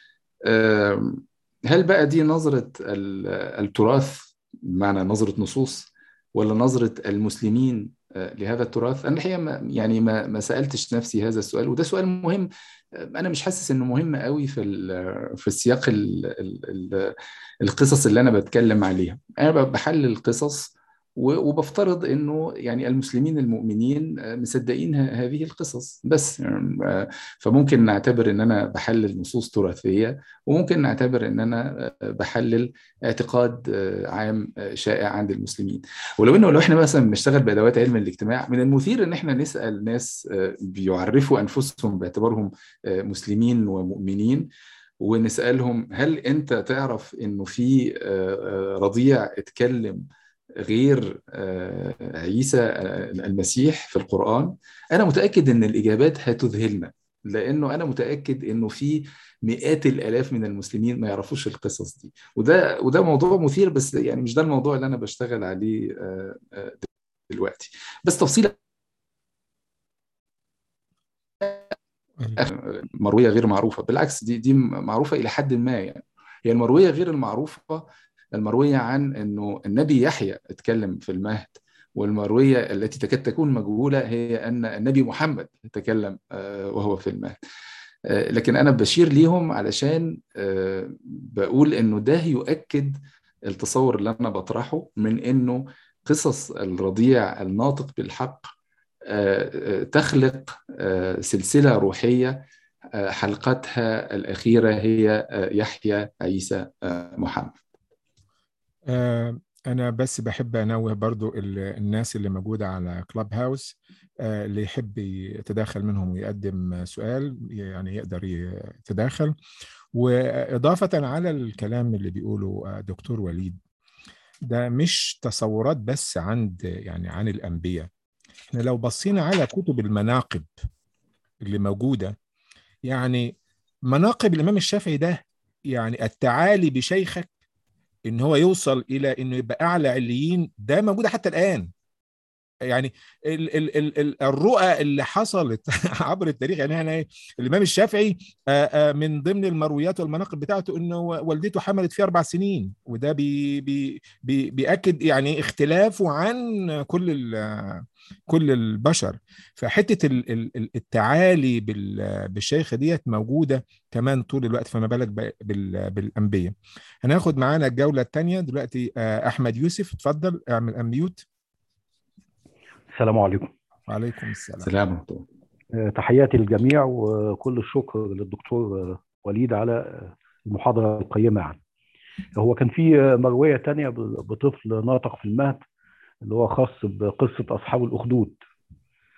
هل بقى دي نظرة التراث بمعنى نظرة نصوص ولا نظرة المسلمين لهذا التراث أنا الحقيقة ما يعني ما, ما سألتش نفسي هذا السؤال وده سؤال مهم أنا مش حاسس إنه مهم قوي في في السياق ال ال القصص اللي أنا بتكلم عليها أنا بحلل قصص وبفترض انه يعني المسلمين المؤمنين مصدقين هذه القصص بس فممكن نعتبر ان انا بحلل نصوص تراثيه وممكن نعتبر ان انا بحلل اعتقاد عام شائع عند المسلمين ولو انه لو احنا مثلا بنشتغل بادوات علم الاجتماع من المثير ان احنا نسال ناس بيعرفوا انفسهم باعتبارهم مسلمين ومؤمنين ونسالهم هل انت تعرف انه في رضيع اتكلم غير عيسى المسيح في القرآن أنا متأكد أن الإجابات هتذهلنا لأنه أنا متأكد أنه في مئات الآلاف من المسلمين ما يعرفوش القصص دي وده وده موضوع مثير بس يعني مش ده الموضوع اللي أنا بشتغل عليه دلوقتي بس تفصيل مروية غير معروفة بالعكس دي دي معروفة إلى حد ما يعني هي المروية غير المعروفة المروية عن أنه النبي يحيى اتكلم في المهد والمروية التي تكاد تكون مجهولة هي أن النبي محمد تكلم وهو في المهد لكن أنا بشير ليهم علشان بقول أنه ده يؤكد التصور اللي أنا بطرحه من أنه قصص الرضيع الناطق بالحق تخلق سلسلة روحية حلقتها الأخيرة هي يحيى عيسى محمد أنا بس بحب أنوه برضو الناس اللي موجودة على كلاب هاوس اللي يحب يتداخل منهم ويقدم سؤال يعني يقدر يتداخل وإضافة على الكلام اللي بيقوله دكتور وليد ده مش تصورات بس عند يعني عن الأنبياء احنا لو بصينا على كتب المناقب اللي موجودة يعني مناقب الإمام الشافعي ده يعني التعالي بشيخك ان هو يوصل الى انه يبقى اعلى عليين ده موجوده حتى الان يعني ال ال ال ال الرؤى اللي حصلت عبر التاريخ يعني احنا الامام الشافعي من ضمن المرويات والمناقب بتاعته انه والدته حملت فيه اربع سنين وده بي بي بي بياكد يعني اختلافه عن كل كل البشر فحته التعالي بالشيخ ديت موجوده كمان طول الوقت فما بالك بالانبياء هناخد معانا الجوله الثانيه دلوقتي احمد يوسف اتفضل اعمل اميوت السلام عليكم وعليكم السلام سلام تحياتي للجميع وكل الشكر للدكتور وليد على المحاضرة القيمة يعني هو كان في مروية تانية بطفل ناطق في المهد اللي هو خاص بقصة أصحاب الأخدود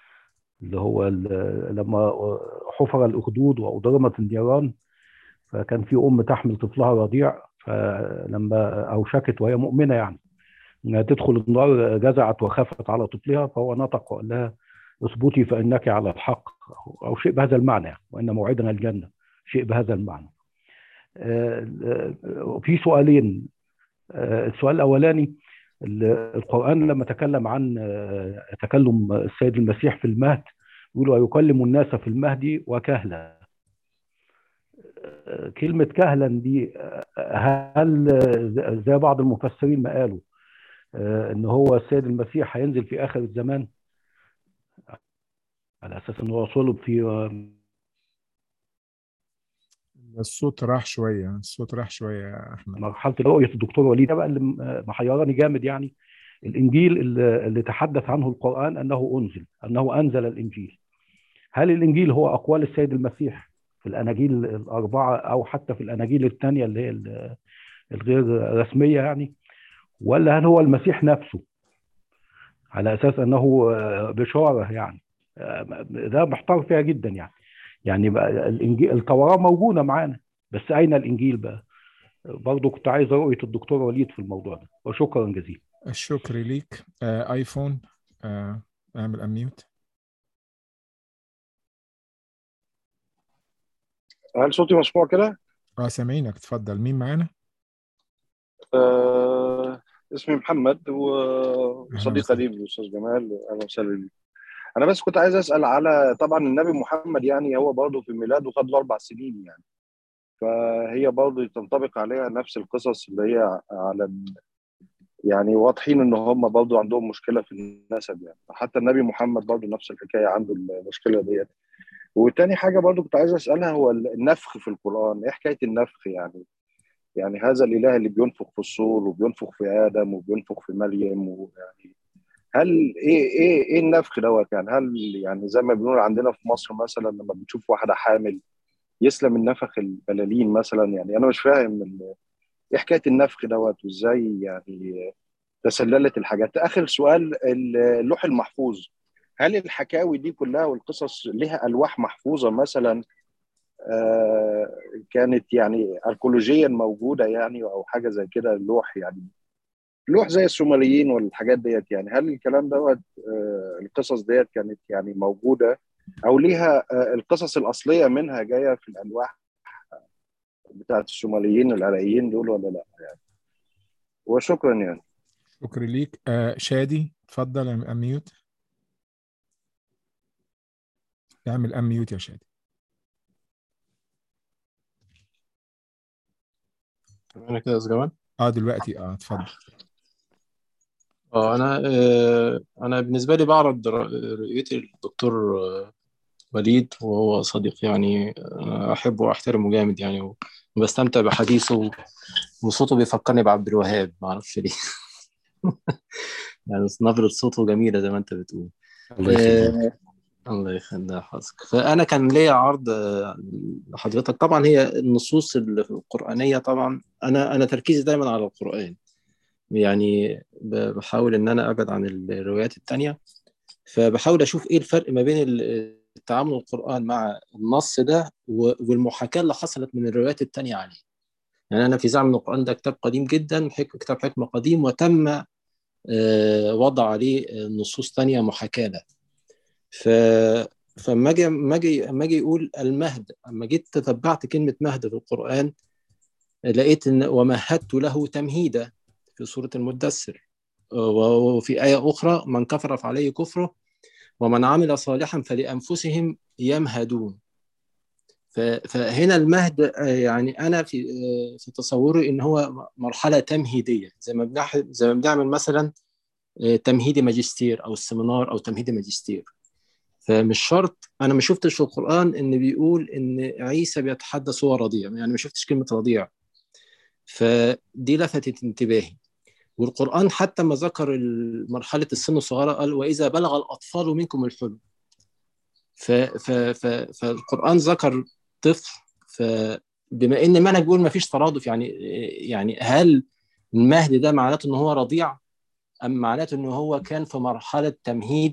اللي هو لما حفر الاخدود واضرمت النيران فكان في ام تحمل طفلها رضيع فلما اوشكت وهي مؤمنه يعني انها تدخل النار جزعت وخافت على طفلها فهو نطق وقال لها اثبتي فانك على الحق او شيء بهذا المعنى يعني وان موعدنا الجنه شيء بهذا المعنى. في سؤالين السؤال الاولاني القران لما تكلم عن تكلم السيد المسيح في المهد يقول ويكلم الناس في المهد وكهلا كلمة كهلا دي هل زي بعض المفسرين ما قالوا ان هو السيد المسيح هينزل في اخر الزمان على اساس ان هو صلب في الصوت راح شويه الصوت راح شويه يا احمد مرحله رؤيه الدكتور وليد ده بقى اللي محيراني جامد يعني الانجيل اللي, اللي تحدث عنه القران انه انزل انه انزل الانجيل هل الانجيل هو اقوال السيد المسيح في الاناجيل الاربعه او حتى في الاناجيل الثانيه اللي هي الغير رسميه يعني ولا هل هو المسيح نفسه على اساس انه بشاره يعني ده محتار فيها جدا يعني يعني بقى الانجيل التوراه موجوده معانا بس اين الانجيل بقى برضه كنت عايز رؤيه الدكتور وليد في الموضوع ده وشكرا جزيلا الشكر ليك آه ايفون آه اعمل اميوت هل صوتي مسموع كده؟ اه سامعينك اتفضل مين معانا؟ آه اسمي محمد وصديق قديم الاستاذ جمال اهلا وسهلا بيك انا بس كنت عايز اسال على طبعا النبي محمد يعني هو برضه في ميلاده خد له اربع سنين يعني فهي برضه تنطبق عليها نفس القصص اللي هي على يعني واضحين ان هم برضه عندهم مشكله في النسب يعني حتى النبي محمد برضه نفس الحكايه عنده المشكله ديت وتاني حاجه برضه كنت عايز اسالها هو النفخ في القران ايه حكايه النفخ يعني يعني هذا الاله اللي بينفخ في الصور وبينفخ في ادم وبينفخ في مريم ويعني هل ايه ايه ايه النفخ دوت يعني هل يعني زي ما بنقول عندنا في مصر مثلا لما بنشوف واحده حامل يسلم النفخ البلالين مثلا يعني انا مش فاهم ايه حكايه النفخ دوت وازاي يعني تسللت الحاجات اخر سؤال اللوح المحفوظ هل الحكاوي دي كلها والقصص لها الواح محفوظه مثلا آه كانت يعني اركولوجيا موجوده يعني او حاجه زي كده اللوح يعني لوح زي السومريين والحاجات ديت يعني هل الكلام دوت آه القصص ديت كانت يعني موجوده او ليها آه القصص الاصليه منها جايه في الالواح بتاعت السومريين العراقيين دول ولا لا يعني وشكرا يعني شكرا ليك آه شادي اتفضل اميوت اعمل اميوت يا شادي انا كده يا جمال اه دلوقتي اه اتفضل اه انا آه انا بالنسبه لي بعرض رؤيتي للدكتور وليد وهو صديق يعني احبه واحترمه جامد يعني وبستمتع بحديثه وصوته بيفكرني بعبد الوهاب ما اعرفش ليه يعني نبرة صوته جميلة زي ما انت بتقول الله يخليك الله يخليك حظك فانا كان ليا عرض لحضرتك طبعا هي النصوص القرانيه طبعا انا انا تركيزي دايما على القران يعني بحاول ان انا ابعد عن الروايات التانية فبحاول اشوف ايه الفرق ما بين التعامل القران مع النص ده والمحاكاه اللي حصلت من الروايات التانية عليه يعني انا في زعم ان القران ده كتاب قديم جدا كتاب حكمه قديم وتم وضع عليه نصوص تانية محاكاه له ف فما اجي ما اجي ما اجي يقول المهد اما جيت تتبعت كلمه مهد في القران لقيت ان ومهدت له تمهيدا في سوره المدثر وفي ايه اخرى من كفر فعليه كفره ومن عمل صالحا فلانفسهم يمهدون فهنا المهد يعني انا في في تصوري ان هو مرحله تمهيديه زي ما زي ما بنعمل مثلا تمهيدي ماجستير او السيمينار او تمهيدي ماجستير فمش شرط انا ما شفتش في القران ان بيقول ان عيسى بيتحدث هو رضيع يعني ما شفتش كلمه رضيع فدي لفتت انتباهي والقران حتى ما ذكر مرحله السن الصغيره قال واذا بلغ الاطفال منكم الحلم ف ف ف فالقران ذكر طفل فبما ان المنهج بيقول ما فيش ترادف يعني يعني هل المهد ده معناته ان هو رضيع ام معناته ان هو كان في مرحله تمهيد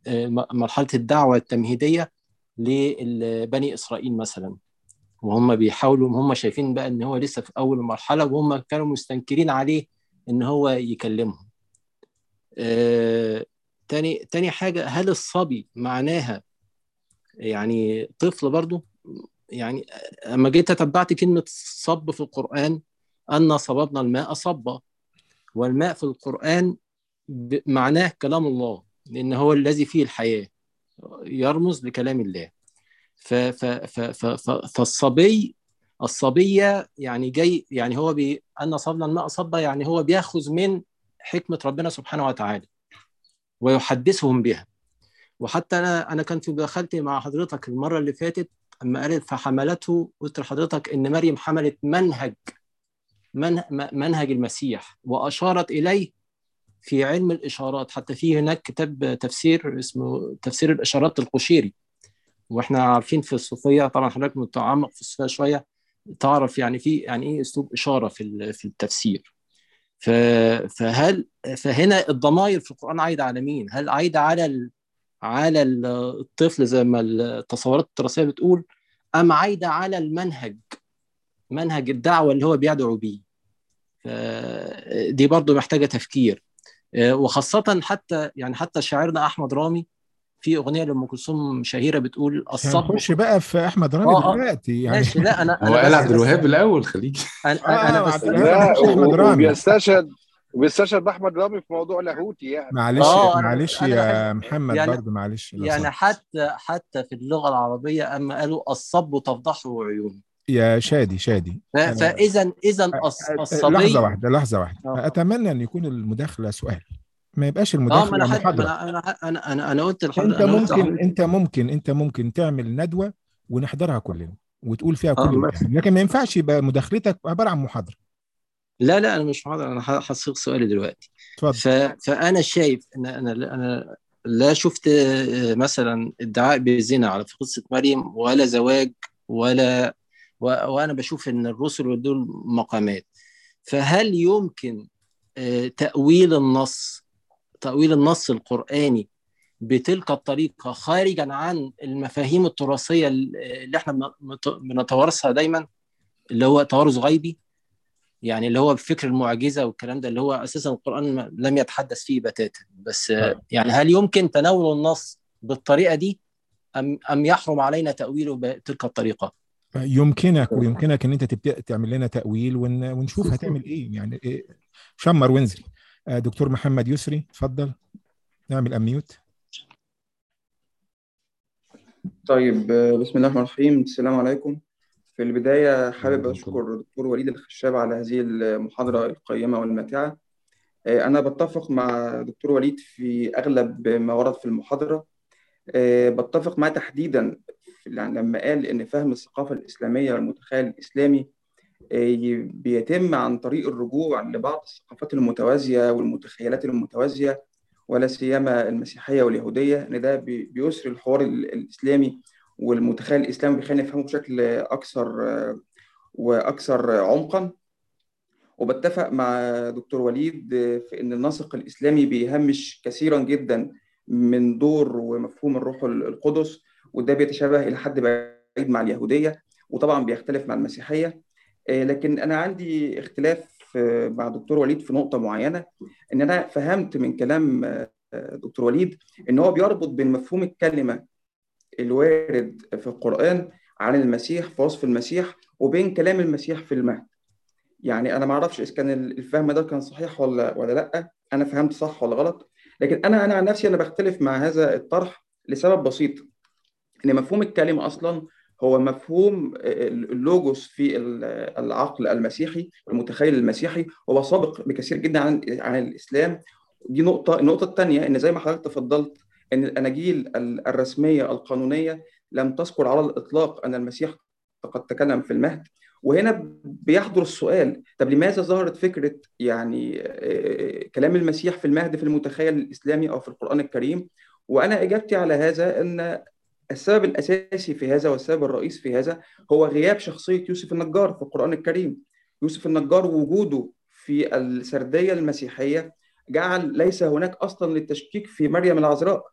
مرحله الدعوه التمهيديه لبني اسرائيل مثلا وهم بيحاولوا هم شايفين بقى ان هو لسه في اول مرحله وهم كانوا مستنكرين عليه ان هو يكلمهم آه، تاني تاني حاجه هل الصبي معناها يعني طفل برضو يعني اما جيت تتبعت كلمه صب في القران ان صببنا الماء صبا والماء في القران معناه كلام الله لان هو الذي فيه الحياه يرمز لكلام الله ف ف ف ف ف فالصبي الصبيه يعني جاي يعني هو بي ان صبنا الماء صبا يعني هو بياخذ من حكمه ربنا سبحانه وتعالى ويحدثهم بها وحتى انا انا كنت دخلت مع حضرتك المره اللي فاتت اما قالت فحملته قلت لحضرتك ان مريم حملت منهج منهج المسيح واشارت اليه في علم الاشارات حتى في هناك كتاب تفسير اسمه تفسير الاشارات القشيري واحنا عارفين في الصوفيه طبعا حضرتك متعمق في الصوفيه شويه تعرف يعني في يعني ايه اسلوب اشاره في في التفسير فهل فهنا الضمائر في القران عايده على مين؟ هل عايده على ال... على الطفل زي ما التصورات التراثيه بتقول ام عايده على المنهج منهج الدعوه اللي هو بيدعو بيه دي برضو محتاجه تفكير وخاصه حتى يعني حتى شاعرنا احمد رامي في اغنيه لام كلثوم شهيره بتقول الصبر نخش بقى في احمد رامي آه، آه. دلوقتي يعني ماشي لا انا هو قال عبد الوهاب الاول خليك انا انا آه، بس عبد الوهاب. لا أحمد رامي. وبيستشهد وبيستشهد باحمد رامي في موضوع لاهوتي يعني معلش آه، أنا- معلش أنا يا بحب- محمد يعني- برضه معلش لو يعني سمحت. حتى حتى في اللغه العربيه اما قالوا الصب تفضحه عيونه يا شادي شادي ف- فاذا اذا الص- الصبي لحظه واحده لحظه واحده آه. اتمنى ان يكون المداخله سؤال ما يبقاش اه ما المداخله انا حد... محاضره انا انا انا انا, أنا قلت لحضرتك انت أنا قلت ممكن لحضرتك- انت ممكن انت ممكن تعمل ندوه ونحضرها كلنا وتقول فيها آه، كل ماشي. الكلام لكن ما ينفعش يبقى مداخلتك عباره عن محاضره لا لا انا مش محاضر انا ه- هصيغ سؤالي دلوقتي اتفضل ف... فانا شايف ان انا انا لا شفت آه، مثلا ادعاء بالزنا على في قصه مريم ولا زواج ولا و... وانا بشوف ان الرسل دول مقامات فهل يمكن آه، تاويل النص تاويل النص القراني بتلك الطريقه خارجا عن المفاهيم التراثيه اللي احنا بن- بنتوارثها دايما اللي هو توارث غيبي يعني اللي هو بفكر المعجزه والكلام ده اللي هو اساسا القران ما- لم يتحدث فيه بتاتا بس آه، آه. يعني هل يمكن تناول النص بالطريقه دي ام ام يحرم علينا تاويله بتلك الطريقه؟ يمكنك ويمكنك ان انت تبدا تعمل لنا تاويل ون... ونشوف هتعمل ايه يعني إيه شمر وانزل آه، دكتور محمد يسري اتفضل نعمل اميوت طيب آه، بسم الله الرحمن الرحيم السلام عليكم في البداية حابب أشكر دكتور وليد الخشاب على هذه المحاضرة القيمة والماتعة آه، أنا بتفق مع دكتور وليد في أغلب ما ورد في المحاضرة آه، بتفق معاه تحديدا في- لما قال إن فهم الثقافة الإسلامية والمتخيل الإسلامي آه، بيتم عن طريق الرجوع لبعض الثقافات المتوازية والمتخيلات المتوازية ولا سيما المسيحية واليهودية إن ده بي- بيسري الحوار ال- الإسلامي والمتخيل الإسلامي بيخلينا نفهمه بشكل أكثر آه، وأكثر عمقا وبتفق مع دكتور وليد آه، في إن النسق الإسلامي بيهمش كثيرا جدا من دور ومفهوم الروح القدس وده بيتشابه إلى حد بعيد مع اليهودية وطبعا بيختلف مع المسيحية آه، لكن أنا عندي اختلاف آه، مع دكتور وليد في نقطة معينة إن أنا فهمت من كلام آه، دكتور وليد إن هو بيربط بين مفهوم الكلمة الوارد في القرآن عن المسيح في وصف المسيح وبين كلام المسيح في المهد يعني أنا ما أعرفش إذا كان الفهم ده كان صحيح ولا ولا لأ أنا فهمت صح ولا غلط لكن أنا أنا عن نفسي أنا بختلف مع هذا الطرح لسبب بسيط إن مفهوم الكلمة أصلا هو مفهوم اللوجوس في العقل المسيحي المتخيل المسيحي هو سابق بكثير جدا عن عن الإسلام دي نقطة النقطة الثانية إن زي ما حضرتك تفضلت ان الاناجيل الرسميه القانونيه لم تذكر على الاطلاق ان المسيح قد تكلم في المهد وهنا بيحضر السؤال طب لماذا ظهرت فكره يعني كلام المسيح في المهد في المتخيل الاسلامي او في القران الكريم وانا اجابتي على هذا ان السبب الاساسي في هذا والسبب الرئيس في هذا هو غياب شخصيه يوسف النجار في القران الكريم يوسف النجار وجوده في السرديه المسيحيه جعل ليس هناك اصلا للتشكيك في مريم العذراء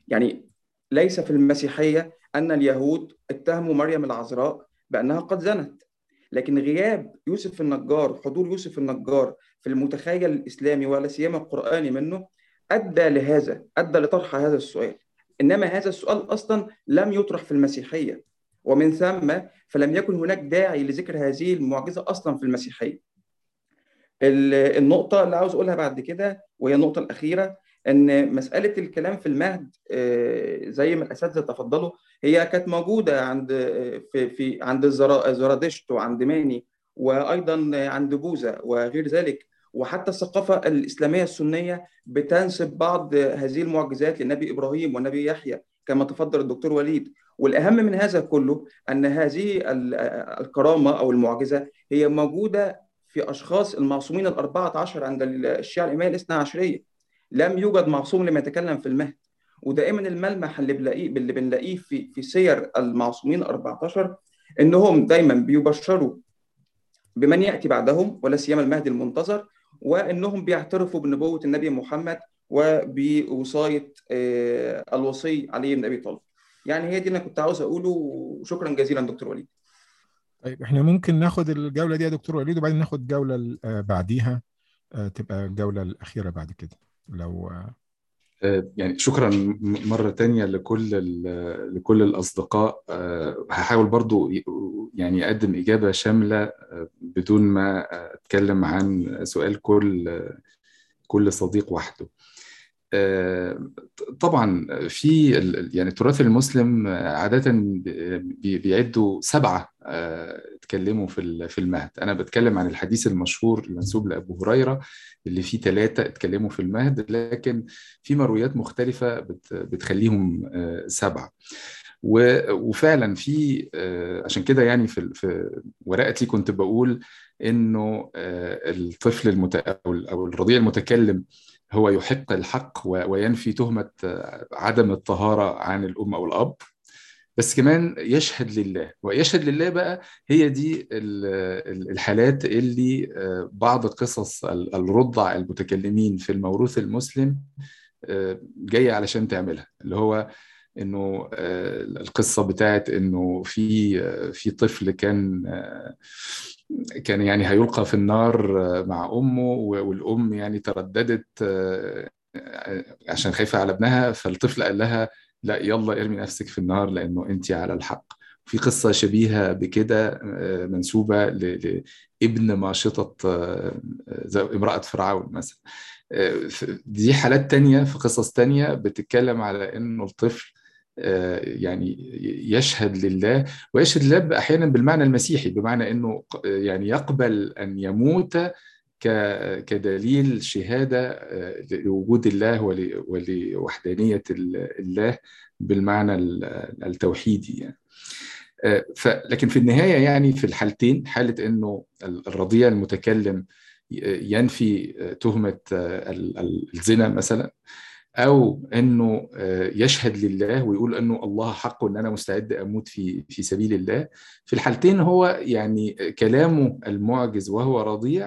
يعني ليس في المسيحية أن اليهود اتهموا مريم العذراء بأنها قد زنت لكن غياب يوسف النجار حضور يوسف النجار في المتخيل الإسلامي ولا سيما القرآني منه أدى لهذا أدى لطرح هذا السؤال إنما هذا السؤال أصلا لم يطرح في المسيحية ومن ثم فلم يكن هناك داعي لذكر هذه المعجزة أصلا في المسيحية النقطة اللي عاوز أقولها بعد كده وهي النقطة الأخيرة ان مساله الكلام في المهد زي ما الاساتذه تفضلوا هي كانت موجوده عند في في عند زرادشت وعند ماني وايضا عند بوذا وغير ذلك وحتى الثقافه الاسلاميه السنيه بتنسب بعض هذه المعجزات للنبي ابراهيم والنبي يحيى كما تفضل الدكتور وليد والاهم من هذا كله ان هذه الكرامه او المعجزه هي موجوده في اشخاص المعصومين الاربعه عشر عند الشيعه الاماميه الاثنى عشريه لم يوجد معصوم لما يتكلم في المهد ودائما الملمح اللي بنلاقيه اللي بنلاقيه في في سير المعصومين 14 انهم دايما بيبشروا بمن ياتي بعدهم ولا سيما المهدي المنتظر وانهم بيعترفوا بنبوه النبي محمد وبوصايه الوصي علي بن ابي طالب. يعني هي دي اللي انا كنت عاوز اقوله وشكرا جزيلا دكتور وليد. طيب احنا ممكن ناخد الجوله دي يا دكتور وليد وبعدين ناخد جوله بعديها تبقى الجوله الاخيره بعد كده. لو يعني شكرا مرة تانية لكل لكل الأصدقاء هحاول برضو يعني أقدم إجابة شاملة بدون ما أتكلم عن سؤال كل كل صديق وحده طبعا في يعني التراث المسلم عادة بيعدوا سبعة اتكلموا في في المهد أنا بتكلم عن الحديث المشهور المنسوب لأبو هريرة اللي فيه ثلاثة اتكلموا في المهد لكن في مرويات مختلفة بتخليهم سبعة وفعلا في عشان كده يعني في في ورقتي كنت بقول انه الطفل المت... او الرضيع المتكلم هو يحق الحق وينفي تهمة عدم الطهارة عن الأم أو الأب بس كمان يشهد لله ويشهد لله بقى هي دي الحالات اللي بعض قصص الرضع المتكلمين في الموروث المسلم جاية علشان تعملها اللي هو انه القصه بتاعت انه في في طفل كان كان يعني هيلقى في النار مع امه والام يعني ترددت عشان خايفه على ابنها فالطفل قال لها لا يلا ارمي نفسك في النار لانه انت على الحق في قصة شبيهة بكده منسوبة لابن ماشطة امرأة فرعون مثلا دي حالات تانية في قصص تانية بتتكلم على انه الطفل يعني يشهد لله ويشهد لله احيانا بالمعنى المسيحي بمعنى انه يعني يقبل ان يموت كدليل شهاده لوجود الله ولوحدانيه الله بالمعنى التوحيدي يعني. ف لكن في النهايه يعني في الحالتين حاله انه الرضيع المتكلم ينفي تهمه الزنا مثلا او انه يشهد لله ويقول انه الله حق وان انا مستعد اموت في في سبيل الله في الحالتين هو يعني كلامه المعجز وهو رضيع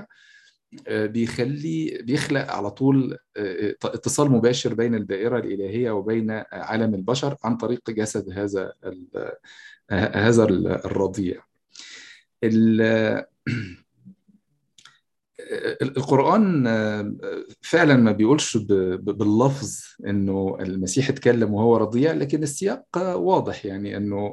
بيخلي بيخلق على طول اتصال مباشر بين الدائره الالهيه وبين عالم البشر عن طريق جسد هذا هذا الرضيع القرآن فعلا ما بيقولش باللفظ انه المسيح اتكلم وهو رضيع لكن السياق واضح يعني انه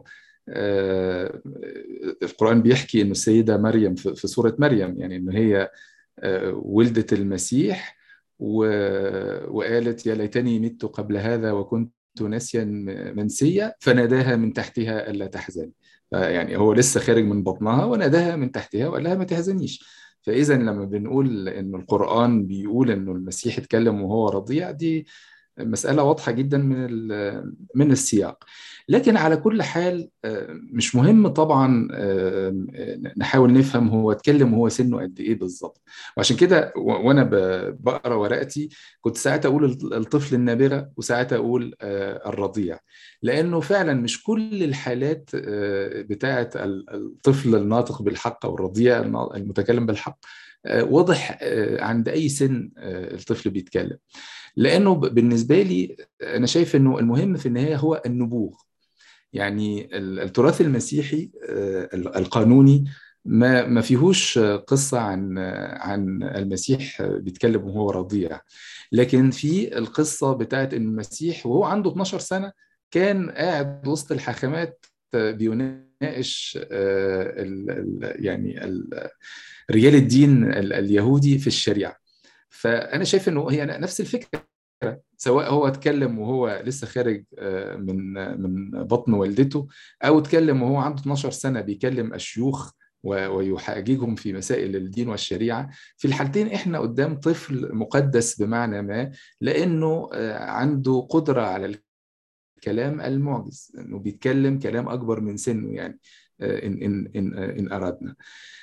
القرآن بيحكي انه السيدة مريم في سورة مريم يعني انه هي ولدت المسيح وقالت يا ليتني مت قبل هذا وكنت ناسيا منسيا فناداها من تحتها الا تحزني يعني هو لسه خارج من بطنها وناداها من تحتها وقال لها ما تحزنيش فاذا لما بنقول ان القران بيقول انه المسيح اتكلم وهو رضيع دي مساله واضحه جدا من من السياق لكن على كل حال مش مهم طبعا نحاول نفهم هو اتكلم وهو سنه قد ايه بالظبط وعشان كده وانا بقرا ورقتي كنت ساعات اقول الطفل النابغه وساعات اقول الرضيع لانه فعلا مش كل الحالات بتاعه الطفل الناطق بالحق او الرضيع المتكلم بالحق واضح عند اي سن الطفل بيتكلم لانه بالنسبه لي انا شايف انه المهم في النهايه هو النبوغ يعني التراث المسيحي القانوني ما ما فيهوش قصه عن عن المسيح بيتكلم وهو رضيع لكن في القصه بتاعت ان المسيح وهو عنده 12 سنه كان قاعد وسط الحاخامات بيناقش ال ال يعني ال رجال الدين اليهودي في الشريعه فانا شايف انه هي نفس الفكره سواء هو اتكلم وهو لسه خارج من من بطن والدته او اتكلم وهو عنده 12 سنه بيكلم الشيوخ ويحاججهم في مسائل الدين والشريعه في الحالتين احنا قدام طفل مقدس بمعنى ما لانه عنده قدره على الكلام المعجز انه بيتكلم كلام اكبر من سنه يعني ان ان ان ان اردنا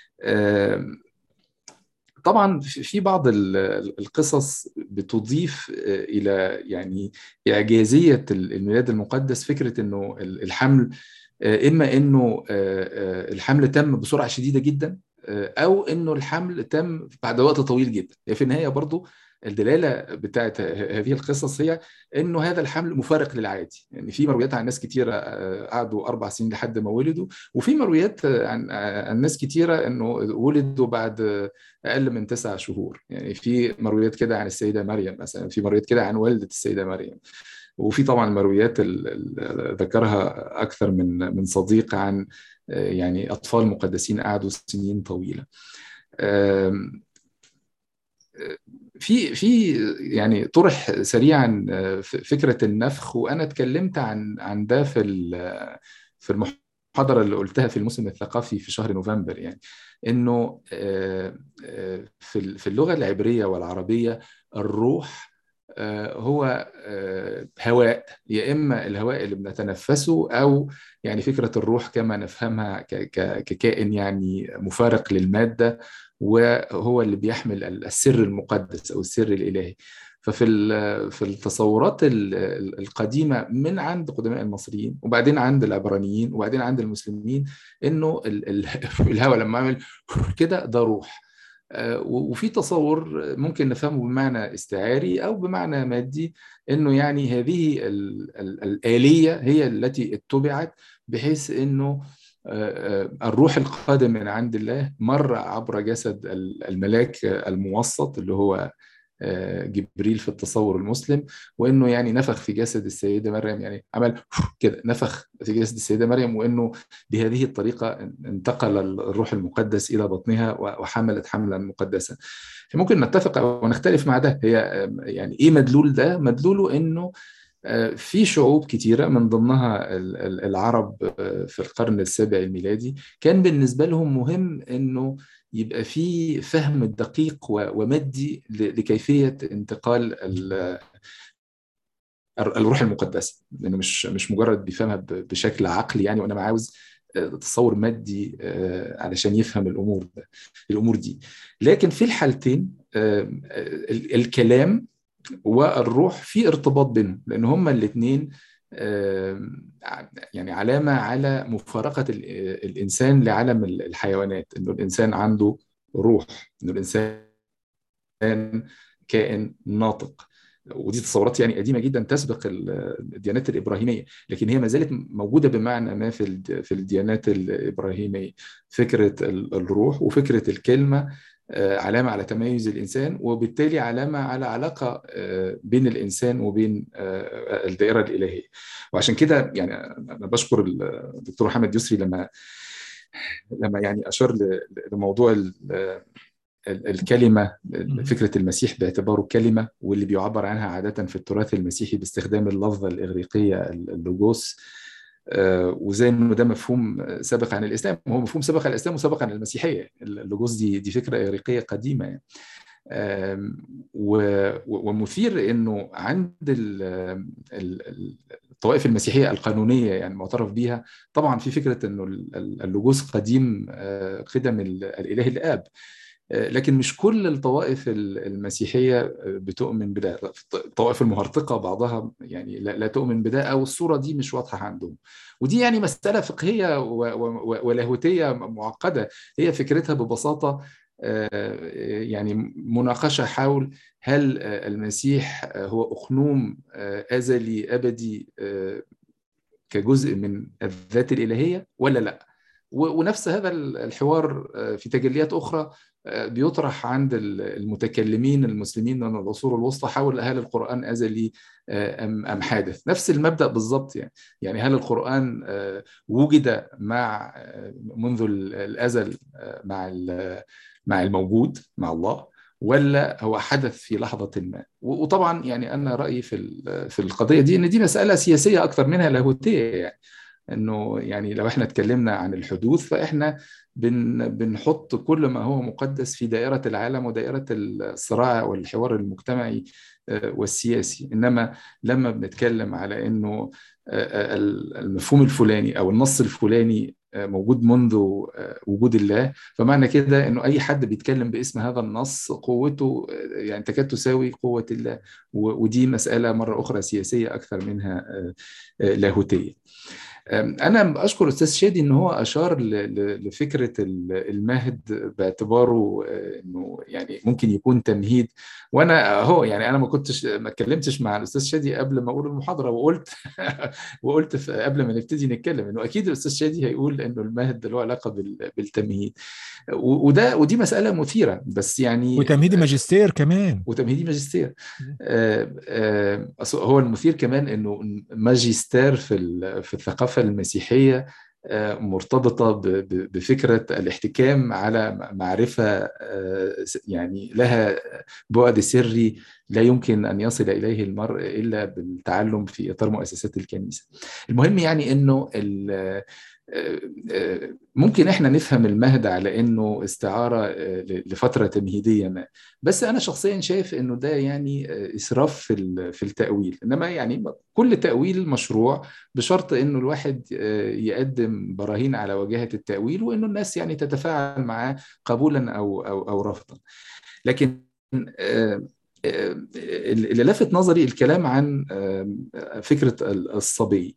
طبعا في بعض القصص بتضيف الى يعني اعجازيه الميلاد المقدس فكره انه الحمل اما انه الحمل تم بسرعه شديده جدا او انه الحمل تم بعد وقت طويل جدا في النهايه برضو الدلاله بتاعت هذه القصص هي انه هذا الحمل مفارق للعادي يعني في مرويات عن ناس كتيره قعدوا اربع سنين لحد ما ولدوا وفي مرويات عن عن ناس كتيره انه ولدوا بعد اقل من تسع شهور يعني في مرويات كده عن السيده مريم مثلا في مرويات كده عن والده السيده مريم وفي طبعا مرويات ذكرها اكثر من من صديق عن يعني اطفال مقدسين قعدوا سنين طويله في في يعني طرح سريعا فكره النفخ وانا اتكلمت عن عن ده في في المحاضره اللي قلتها في الموسم الثقافي في شهر نوفمبر يعني انه في في اللغه العبريه والعربيه الروح هو هواء يا اما الهواء اللي بنتنفسه او يعني فكره الروح كما نفهمها ككائن يعني مفارق للماده وهو اللي بيحمل السر المقدس او السر الالهي ففي في التصورات القديمه من عند قدماء المصريين وبعدين عند العبرانيين وبعدين عند المسلمين انه الهواء لما عمل كده ده روح وفي تصور ممكن نفهمه بمعنى استعاري او بمعنى مادي انه يعني هذه الاليه هي التي اتبعت بحيث انه الروح القادم من عند الله مر عبر جسد الملاك الموسط اللي هو جبريل في التصور المسلم وانه يعني نفخ في جسد السيده مريم يعني عمل كده نفخ في جسد السيده مريم وانه بهذه الطريقه انتقل الروح المقدس الى بطنها وحملت حملا مقدسا ممكن نتفق ونختلف مع ده هي يعني ايه مدلول ده مدلوله انه في شعوب كتيرة من ضمنها العرب في القرن السابع الميلادي كان بالنسبة لهم مهم أنه يبقى في فهم دقيق ومادي لكيفية انتقال الروح المقدسة لأنه مش مش مجرد بيفهمها بشكل عقلي يعني وأنا عاوز تصور مادي علشان يفهم الأمور ده الأمور دي لكن في الحالتين الكلام والروح في ارتباط بينهم لان هما الاثنين يعني علامه على مفارقه الانسان لعالم الحيوانات انه الانسان عنده روح انه الانسان كائن ناطق ودي تصورات يعني قديمه جدا تسبق الديانات الابراهيميه لكن هي ما زالت موجوده بمعنى ما في في الديانات الابراهيميه فكره الروح وفكره الكلمه علامة على تميز الإنسان وبالتالي علامة على علاقة بين الإنسان وبين الدائرة الإلهية وعشان كده يعني أنا بشكر الدكتور محمد يسري لما لما يعني أشار لموضوع الكلمة فكرة المسيح باعتباره كلمة واللي بيعبر عنها عادة في التراث المسيحي باستخدام اللفظة الإغريقية اللوجوس وزي انه ده مفهوم سابق عن الاسلام هو مفهوم سابق عن الاسلام وسابق عن المسيحيه اللوجوس دي دي فكره اغريقيه قديمه يعني ومثير انه عند الطوائف المسيحيه القانونيه يعني معترف بها طبعا في فكره انه اللوجوس قديم قدم الاله الاب لكن مش كل الطوائف المسيحيه بتؤمن بده الطوائف المهرطقه بعضها يعني لا تؤمن بده او الصوره دي مش واضحه عندهم ودي يعني مساله فقهيه ولاهوتيه معقده هي فكرتها ببساطه يعني مناقشه حول هل المسيح هو اقنوم ازلي ابدي كجزء من الذات الالهيه ولا لا ونفس هذا الحوار في تجليات اخرى بيطرح عند المتكلمين المسلمين من العصور الوسطى حول هل القرآن أزلي أم أم حادث نفس المبدأ بالضبط يعني يعني هل القرآن وجد مع منذ الأزل مع مع الموجود مع الله ولا هو حدث في لحظة ما وطبعا يعني أنا رأيي في في القضية دي إن دي مسألة سياسية أكثر منها لاهوتية يعني انه يعني لو احنا اتكلمنا عن الحدوث فاحنا بن بنحط كل ما هو مقدس في دائره العالم ودائره الصراع والحوار المجتمعي والسياسي انما لما بنتكلم على انه المفهوم الفلاني او النص الفلاني موجود منذ وجود الله فمعنى كده انه اي حد بيتكلم باسم هذا النص قوته يعني تكاد تساوي قوه الله ودي مساله مره اخرى سياسيه اكثر منها لاهوتيه. انا اشكر استاذ شادي ان هو اشار لفكره المهد باعتباره انه يعني ممكن يكون تمهيد وانا هو يعني انا ما كنتش ما اتكلمتش مع الاستاذ شادي قبل ما اقول المحاضره وقلت وقلت قبل ما نبتدي نتكلم انه اكيد الاستاذ شادي هيقول انه المهد له علاقه بالتمهيد وده ودي مساله مثيره بس يعني وتمهيدي ماجستير كمان وتمهيدي ماجستير آه آه هو المثير كمان انه ماجستير في في الثقافه المسيحيه مرتبطه بفكره الاحتكام على معرفه يعني لها بعد سري لا يمكن ان يصل اليه المرء الا بالتعلم في اطار مؤسسات الكنيسه. المهم يعني انه ممكن احنا نفهم المهد على انه استعاره لفتره تمهيديه ما بس انا شخصيا شايف انه ده يعني اسراف في في التاويل انما يعني كل تاويل مشروع بشرط انه الواحد يقدم براهين على وجاهه التاويل وانه الناس يعني تتفاعل معاه قبولا او او او رفضا لكن اللي لفت نظري الكلام عن فكره الصبي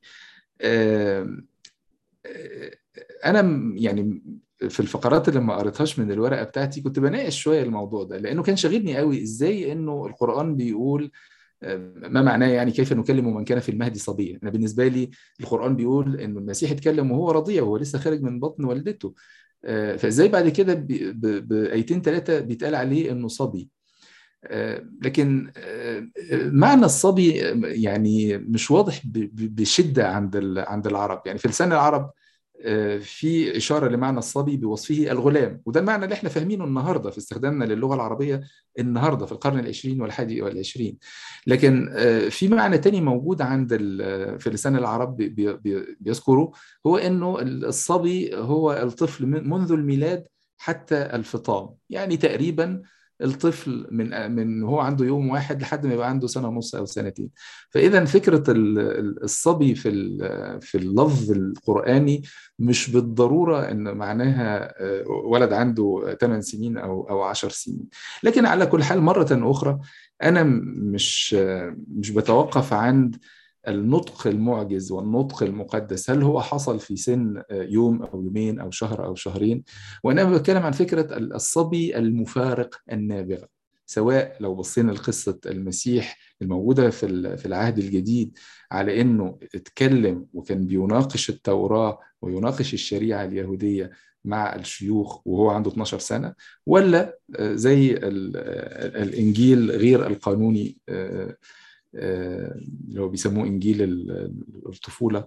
انا يعني في الفقرات اللي ما قريتهاش من الورقه بتاعتي كنت بناقش شويه الموضوع ده لانه كان شاغلني قوي ازاي انه القران بيقول ما معناه يعني كيف نكلم من كان في المهد صبيا انا بالنسبه لي القران بيقول انه المسيح اتكلم وهو رضيع وهو لسه خارج من بطن والدته فازاي بعد كده بايتين ثلاثه بيتقال عليه انه صبي لكن معنى الصبي يعني مش واضح بشده عند عند العرب يعني في لسان العرب في اشاره لمعنى الصبي بوصفه الغلام وده المعنى اللي احنا فاهمينه النهارده في استخدامنا للغه العربيه النهارده في القرن العشرين والحادي والعشرين لكن في معنى تاني موجود عند في لسان العرب بيذكره هو انه الصبي هو الطفل منذ الميلاد حتى الفطام يعني تقريبا الطفل من من هو عنده يوم واحد لحد ما يبقى عنده سنه ونص او سنتين فاذا فكره الصبي في في اللفظ القراني مش بالضروره ان معناها ولد عنده 8 سنين او او 10 سنين لكن على كل حال مره اخرى انا مش مش بتوقف عند النطق المعجز والنطق المقدس هل هو حصل في سن يوم او يومين او شهر او شهرين وانا بتكلم عن فكره الصبي المفارق النابغ سواء لو بصينا لقصه المسيح الموجوده في في العهد الجديد على انه اتكلم وكان بيناقش التوراه ويناقش الشريعه اليهوديه مع الشيوخ وهو عنده 12 سنه ولا زي الانجيل غير القانوني اللي هو بيسموه انجيل الطفوله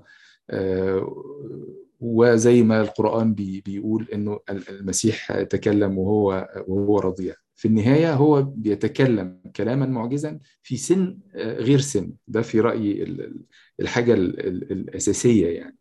وزي ما القران بي بيقول انه المسيح تكلم وهو وهو رضيع في النهايه هو بيتكلم كلاما معجزا في سن غير سن ده في رايي الحاجه الاساسيه يعني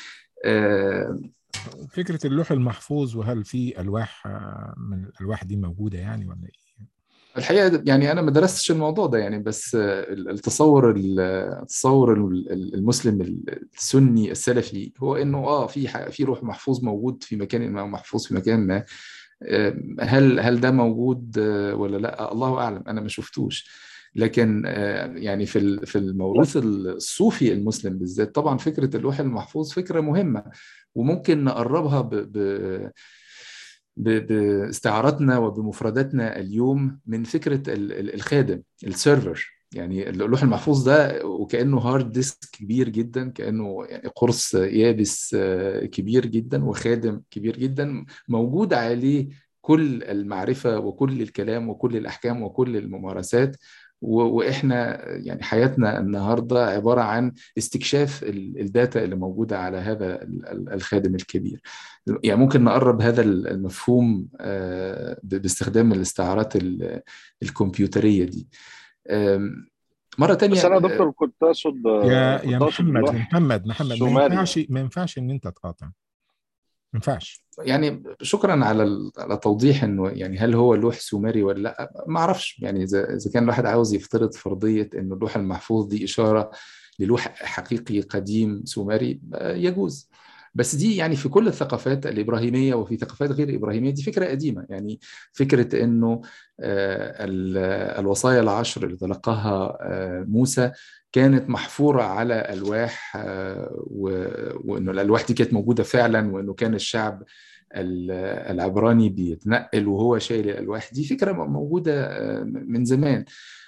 فكره اللوح المحفوظ وهل في الواح من الالواح دي موجوده يعني ولا ايه الحقيقه يعني انا ما درستش الموضوع ده يعني بس التصور التصور المسلم السني السلفي هو انه اه في في روح محفوظ موجود في مكان ما محفوظ في مكان ما هل هل ده موجود ولا لا الله اعلم انا ما شفتوش لكن يعني في في الموروث الصوفي المسلم بالذات طبعا فكره اللوح المحفوظ فكره مهمه وممكن نقربها ب, ب باستعاراتنا وبمفرداتنا اليوم من فكره الخادم السيرفر يعني اللوح المحفوظ ده وكانه هارد ديسك كبير جدا كانه يعني قرص يابس كبير جدا وخادم كبير جدا موجود عليه كل المعرفه وكل الكلام وكل الاحكام وكل الممارسات واحنا يعني حياتنا النهارده عباره عن استكشاف الداتا اللي موجوده على هذا الخادم الكبير يعني ممكن نقرب هذا المفهوم باستخدام الاستعارات الكمبيوتريه دي مره تانية بس انا دكتور كنت اقصد يا يا محمد محمد محمد ما ينفعش ما ينفعش ان انت تقاطع ما ينفعش يعني شكرا على على توضيح انه يعني هل هو لوح سومري ولا لا ما اعرفش يعني اذا اذا كان الواحد عاوز يفترض فرضيه انه اللوح المحفوظ دي اشاره للوح حقيقي قديم سومري يجوز بس دي يعني في كل الثقافات الابراهيميه وفي ثقافات غير الابراهيميه دي فكره قديمه يعني فكره انه الوصايا العشر اللي تلقاها موسى كانت محفوره على الواح وانه الالواح دي كانت موجوده فعلا وانه كان الشعب العبراني بيتنقل وهو شايل الالواح دي فكره موجوده من زمان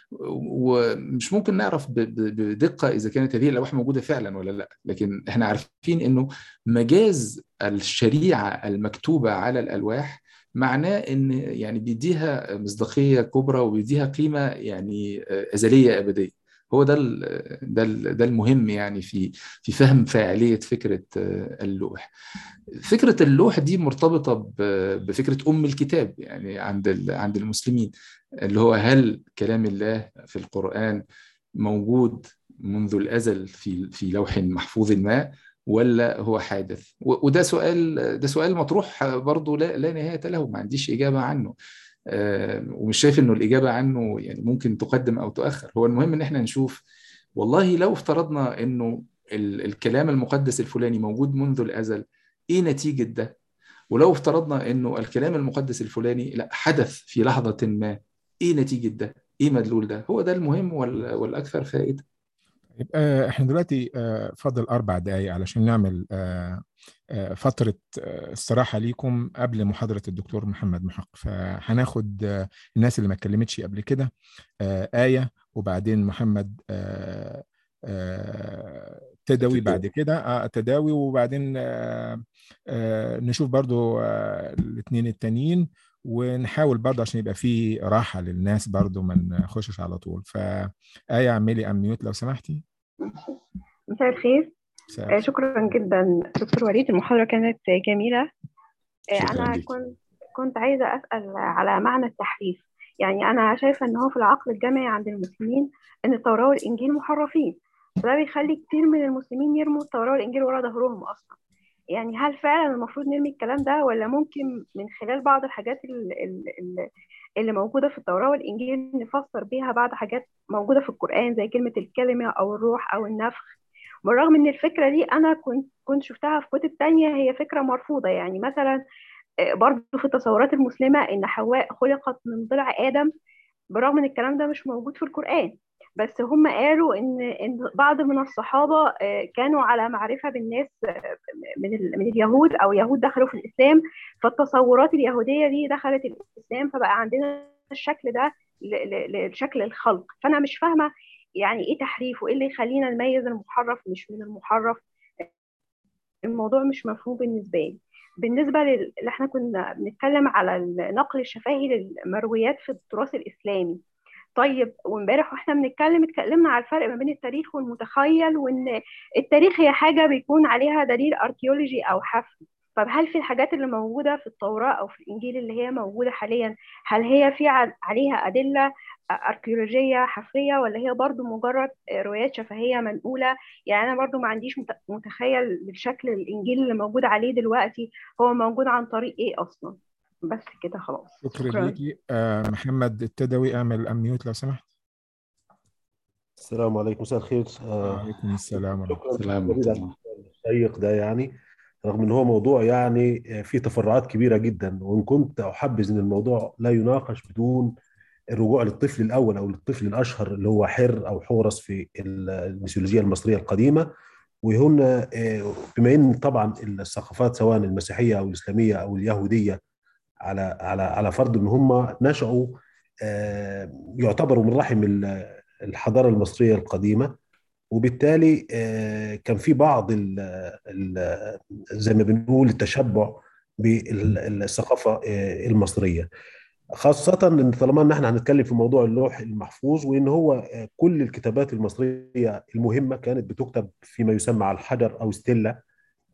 ومش ممكن نعرف بدقه اذا كانت هذه الالواح موجوده فعلا ولا لا لكن احنا عارفين انه مجاز الشريعه المكتوبه على الالواح معناه ان يعني بيديها مصداقيه كبرى وبيديها قيمه يعني ازليه ابديه هو ده ده ده المهم يعني في في فهم فاعليه فكره اللوح فكره اللوح دي مرتبطه بفكره ام الكتاب يعني عند عند المسلمين اللي هو هل كلام الله في القران موجود منذ الازل في في لوح محفوظ ما ولا هو حادث وده سؤال ده سؤال مطروح برضه لا, لا نهايه له ما عنديش اجابه عنه ومش شايف انه الاجابه عنه يعني ممكن تقدم او تؤخر هو المهم ان احنا نشوف والله لو افترضنا انه الكلام المقدس الفلاني موجود منذ الازل ايه نتيجه ده ولو افترضنا انه الكلام المقدس الفلاني لا حدث في لحظه ما ايه نتيجه ده ايه مدلول ده هو ده المهم والاكثر فائده يبقى احنا دلوقتي فاضل اربع دقائق علشان نعمل فترة استراحة ليكم قبل محاضرة الدكتور محمد محق فهناخد الناس اللي ما اتكلمتش قبل كده آية وبعدين محمد تداوي بعد كده تداوي وبعدين نشوف برضو الاثنين التانيين ونحاول برضه عشان يبقى في راحة للناس برضه ما نخشش على طول فآية اعملي أميوت لو سمحتي مساء الخير آه شكرا جدا دكتور وليد المحاضرة كانت جميلة آه أنا ليك. كنت كنت عايزة أسأل على معنى التحريف يعني أنا شايفة إن هو في العقل الجمعي عند المسلمين إن التوراة والإنجيل محرفين فده بيخلي كتير من المسلمين يرموا التوراة والإنجيل ورا ظهرهم أصلا يعني هل فعلا المفروض نرمي الكلام ده ولا ممكن من خلال بعض الحاجات اللي, اللي موجودة في التوراة والإنجيل نفسر بيها بعض حاجات موجودة في القرآن زي كلمة الكلمة أو الروح أو النفخ بالرغم ان الفكره دي انا كنت كنت شفتها في كتب تانية هي فكره مرفوضه يعني مثلا برضه في التصورات المسلمه ان حواء خلقت من ضلع ادم بالرغم ان الكلام ده مش موجود في القران بس هم قالوا ان ان بعض من الصحابه كانوا على معرفه بالناس من من اليهود او يهود دخلوا في الاسلام فالتصورات اليهوديه دي دخلت الاسلام فبقى عندنا الشكل ده لشكل الخلق فانا مش فاهمه يعني ايه تحريف وايه اللي يخلينا نميز المحرف مش من المحرف الموضوع مش مفهوم بالنسبه لي بالنسبه للي احنا كنا بنتكلم على النقل الشفاهي للمرويات في التراث الاسلامي طيب وامبارح واحنا بنتكلم اتكلمنا على الفرق ما بين التاريخ والمتخيل وان التاريخ هي حاجه بيكون عليها دليل اركيولوجي او حفري طب هل في الحاجات اللي موجوده في التوراه او في الانجيل اللي هي موجوده حاليا هل هي في عليها ادله أركيولوجية حفرية ولا هي برضو مجرد روايات شفهية منقولة يعني أنا برضو ما عنديش متخيل بالشكل الإنجيل اللي موجود عليه دلوقتي هو موجود عن طريق إيه أصلا بس كده خلاص شكرا ليكي آه محمد التدوي اعمل أميوت لو سمحت السلام عليكم مساء الخير وعليكم السلام ورحمة الله الشيق ده يعني رغم ان هو موضوع يعني فيه تفرعات كبيره جدا وان كنت احبذ ان الموضوع لا يناقش بدون الرجوع للطفل الاول او للطفل الاشهر اللي هو حر او حورس في الميثولوجيا المصريه القديمه وهنا بما ان طبعا الثقافات سواء المسيحيه او الاسلاميه او اليهوديه على على على فرض ان هم نشأوا يعتبروا من رحم الحضاره المصريه القديمه وبالتالي كان في بعض ال ال زي ما بنقول التشبع بالثقافه المصريه خاصة ان طالما ان احنا هنتكلم في موضوع اللوح المحفوظ وان هو كل الكتابات المصرية المهمة كانت بتكتب فيما يسمى على الحجر او ستيلا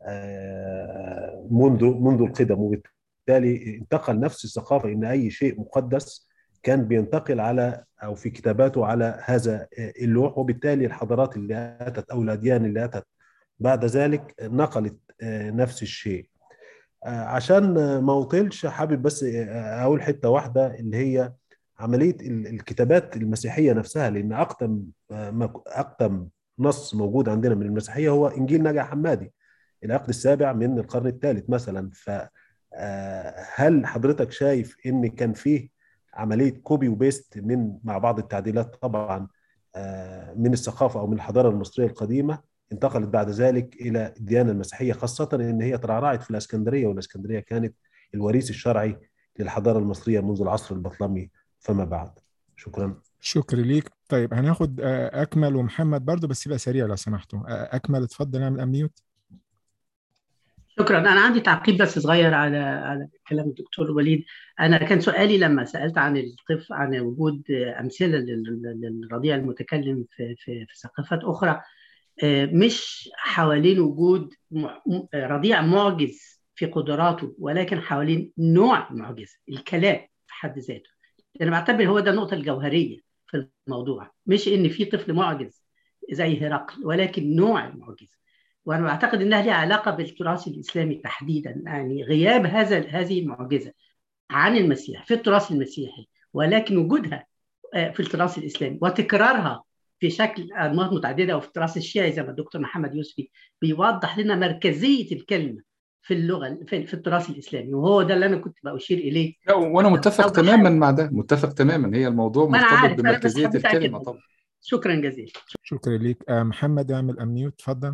منذ منذ القدم وبالتالي انتقل نفس الثقافة ان اي شيء مقدس كان بينتقل على او في كتاباته على هذا اللوح وبالتالي الحضارات اللي اتت او الاديان اللي اتت بعد ذلك نقلت نفس الشيء عشان ما اطيلش حابب بس اقول حته واحده اللي هي عمليه الكتابات المسيحيه نفسها لان اقدم اقدم نص موجود عندنا من المسيحيه هو انجيل نجع حمادي العقد السابع من القرن الثالث مثلا فهل حضرتك شايف ان كان فيه عمليه كوبي وبيست من مع بعض التعديلات طبعا من الثقافه او من الحضاره المصريه القديمه انتقلت بعد ذلك الى الديانه المسيحيه خاصه ان هي ترعرعت في الاسكندريه والاسكندريه كانت الوريث الشرعي للحضاره المصريه منذ العصر البطلمي فما بعد شكرا شكرا ليك طيب هناخد اكمل ومحمد برضو بس يبقى سريع لو سمحتوا اكمل اتفضل اعمل اميوت شكرا انا عندي تعقيب بس صغير على على كلام الدكتور وليد انا كان سؤالي لما سالت عن الطفل عن وجود امثله للرضيع المتكلم في في في ثقافات اخرى مش حوالين وجود رضيع معجز في قدراته ولكن حوالين نوع المعجزه الكلام في حد ذاته انا بعتبر هو ده النقطه الجوهريه في الموضوع مش ان في طفل معجز زي هرقل ولكن نوع المعجزه وانا بعتقد انها لها علاقه بالتراث الاسلامي تحديدا يعني غياب هذا هذه المعجزه عن المسيح في التراث المسيحي ولكن وجودها في التراث الاسلامي وتكرارها في شكل انماط متعدده وفي التراث الشيعي زي ما الدكتور محمد يوسفي بيوضح لنا مركزيه الكلمه في اللغه في, في التراث الاسلامي وهو ده اللي انا كنت بشير اليه وانا متفق تماما مع ده متفق تماما هي الموضوع مرتبط بمركزيه الكلمه طبعا شكرا جزيلا شكرا ليك محمد اعمل امنيوت اتفضل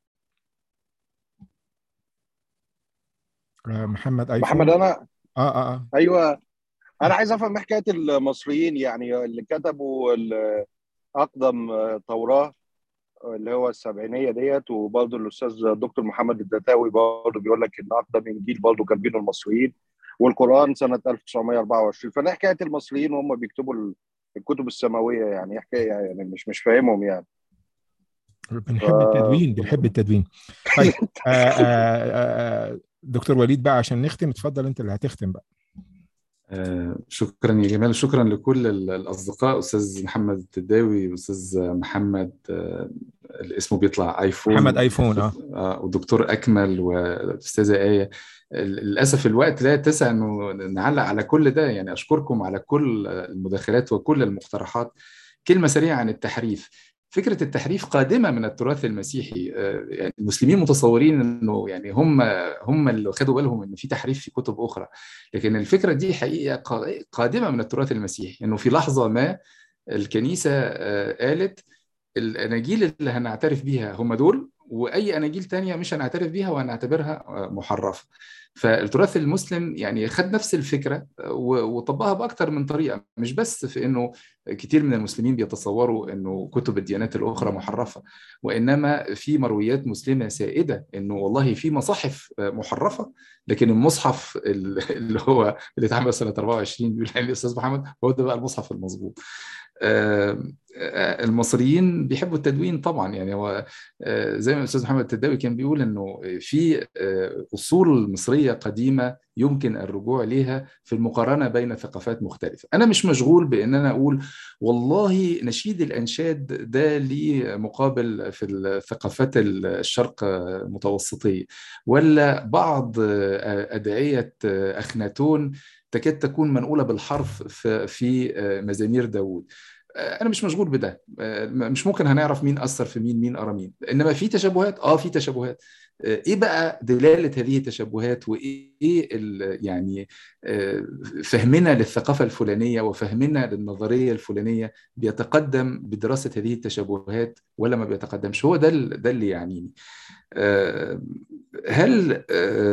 محمد ايفون محمد انا اه اه اه ايوه انا عايز افهم حكايه المصريين يعني اللي كتبوا اقدم توراه اللي هو السبعينيه ديت وبرضه الاستاذ دكتور محمد الدتاوي برضه بيقول لك ان اقدم انجيل برضه كاتبينه المصريين والقران سنه 1924 فده حكايه المصريين وهم بيكتبوا الكتب السماويه يعني حكايه يعني مش مش فاهمهم يعني بنحب ف... التدوين بنحب التدوين طيب آآ آآ دكتور وليد بقى عشان نختم اتفضل انت اللي هتختم بقى آه شكرا يا جمال شكرا لكل الاصدقاء استاذ محمد التداوي استاذ محمد آه اسمه بيطلع ايفون محمد ايفون اه, آه ودكتور اكمل والاستاذه ايه للاسف الوقت لا يتسع انه نعلق على كل ده يعني اشكركم على كل المداخلات وكل المقترحات كلمه سريعه عن التحريف فكره التحريف قادمه من التراث المسيحي يعني المسلمين متصورين انه يعني هم هم اللي خدوا بالهم ان في تحريف في كتب اخرى لكن الفكره دي حقيقه قادمه من التراث المسيحي انه في لحظه ما الكنيسه قالت الاناجيل اللي هنعترف بيها هم دول واي اناجيل تانية مش هنعترف بيها وهنعتبرها محرفه فالتراث المسلم يعني خد نفس الفكره وطبقها باكثر من طريقه مش بس في انه كتير من المسلمين بيتصوروا انه كتب الديانات الاخرى محرفه وانما في مرويات مسلمه سائده انه والله في مصاحف محرفه لكن المصحف اللي هو اللي اتعمل سنه 24 بيقول عليه الاستاذ محمد هو ده بقى المصحف المظبوط المصريين بيحبوا التدوين طبعا يعني هو زي ما الاستاذ محمد التداوي كان بيقول انه في اصول مصريه قديمه يمكن الرجوع ليها في المقارنه بين ثقافات مختلفه انا مش مشغول بان انا اقول والله نشيد الانشاد ده ليه مقابل في الثقافات الشرق المتوسطيه ولا بعض ادعيه اخناتون تكاد تكون منقوله بالحرف في مزامير داوود انا مش مشغول بده مش ممكن هنعرف مين اثر في مين مين قرا مين انما في تشابهات اه في تشابهات ايه بقى دلاله هذه التشابهات وايه يعني فهمنا للثقافه الفلانيه وفهمنا للنظريه الفلانيه بيتقدم بدراسه هذه التشابهات ولا ما بيتقدمش هو ده ده اللي يعنيني هل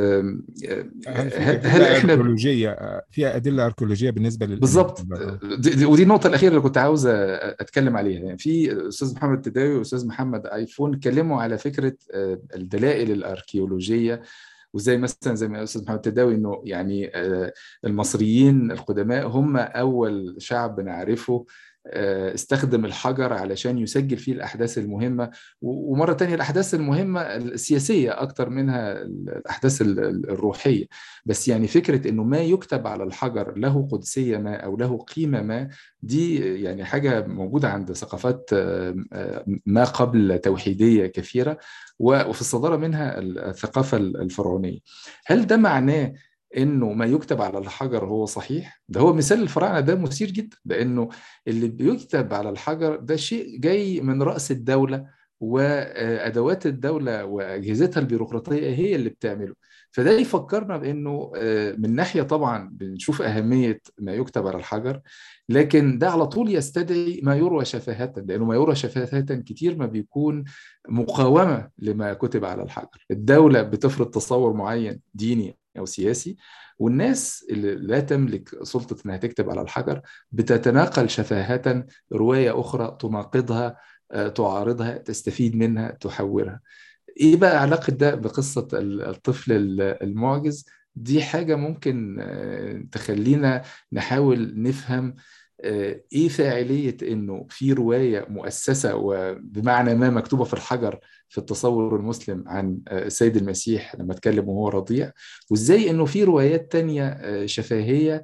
هل, هل احنا اركيولوجيه فيها ادله اركيولوجيه بالنسبه لل بالظبط ودي النقطه الاخيره اللي كنت عاوز اتكلم عليها يعني في استاذ محمد تداوي واستاذ محمد ايفون اتكلموا على فكره الدلائل الاركيولوجيه وزي مثلا زي ما الاستاذ محمد تداوي انه يعني المصريين القدماء هم اول شعب نعرفه استخدم الحجر علشان يسجل فيه الأحداث المهمة ومرة تانية الأحداث المهمة السياسية أكتر منها الأحداث الروحية بس يعني فكرة أنه ما يكتب على الحجر له قدسية ما أو له قيمة ما دي يعني حاجة موجودة عند ثقافات ما قبل توحيدية كثيرة وفي الصدارة منها الثقافة الفرعونية هل ده معناه انه ما يكتب على الحجر هو صحيح ده هو مثال الفراعنه ده مثير جدا لانه اللي بيكتب على الحجر ده شيء جاي من راس الدوله وادوات الدوله واجهزتها البيروقراطيه هي اللي بتعمله فده يفكرنا بانه من ناحيه طبعا بنشوف اهميه ما يكتب على الحجر لكن ده على طول يستدعي ما يروى شفاهة لأنه ما يروى شفاهة كتير ما بيكون مقاومة لما كتب على الحجر الدولة بتفرض تصور معين ديني أو سياسي والناس اللي لا تملك سلطة أنها تكتب على الحجر بتتناقل شفاهة رواية أخرى تناقضها تعارضها تستفيد منها تحورها إيه بقى علاقة ده بقصة الطفل المعجز دي حاجة ممكن تخلينا نحاول نفهم ايه فاعلية انه في رواية مؤسسة وبمعنى ما مكتوبة في الحجر في التصور المسلم عن السيد المسيح لما اتكلم وهو رضيع وازاي انه في روايات تانية شفاهية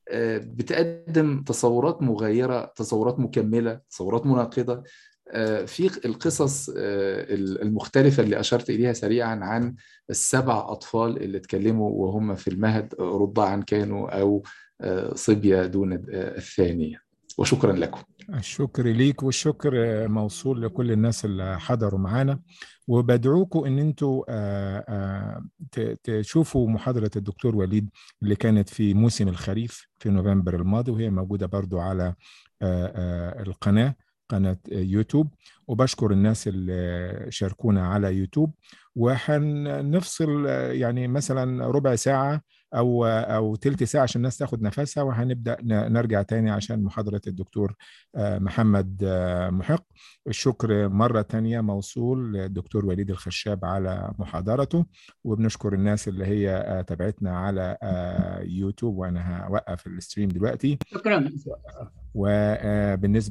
بتقدم تصورات مغايرة تصورات مكملة تصورات مناقضة في القصص المختلفة اللي أشرت إليها سريعا عن السبع أطفال اللي اتكلموا وهم في المهد رضعا كانوا أو صبية دون الثانية وشكرا لكم الشكر ليك والشكر موصول لكل الناس اللي حضروا معانا وبدعوكم ان انتوا تشوفوا محاضرة الدكتور وليد اللي كانت في موسم الخريف في نوفمبر الماضي وهي موجودة برضو على القناة قناة يوتيوب وبشكر الناس اللي شاركونا على يوتيوب وهنفصل يعني مثلا ربع ساعة أو أو تلت ساعة عشان الناس تاخد نفسها وهنبدأ نرجع تاني عشان محاضرة الدكتور محمد محق الشكر مرة تانية موصول للدكتور وليد الخشاب على محاضرته وبنشكر الناس اللي هي تابعتنا على يوتيوب وأنا هوقف الستريم دلوقتي شكرا وبالنسبة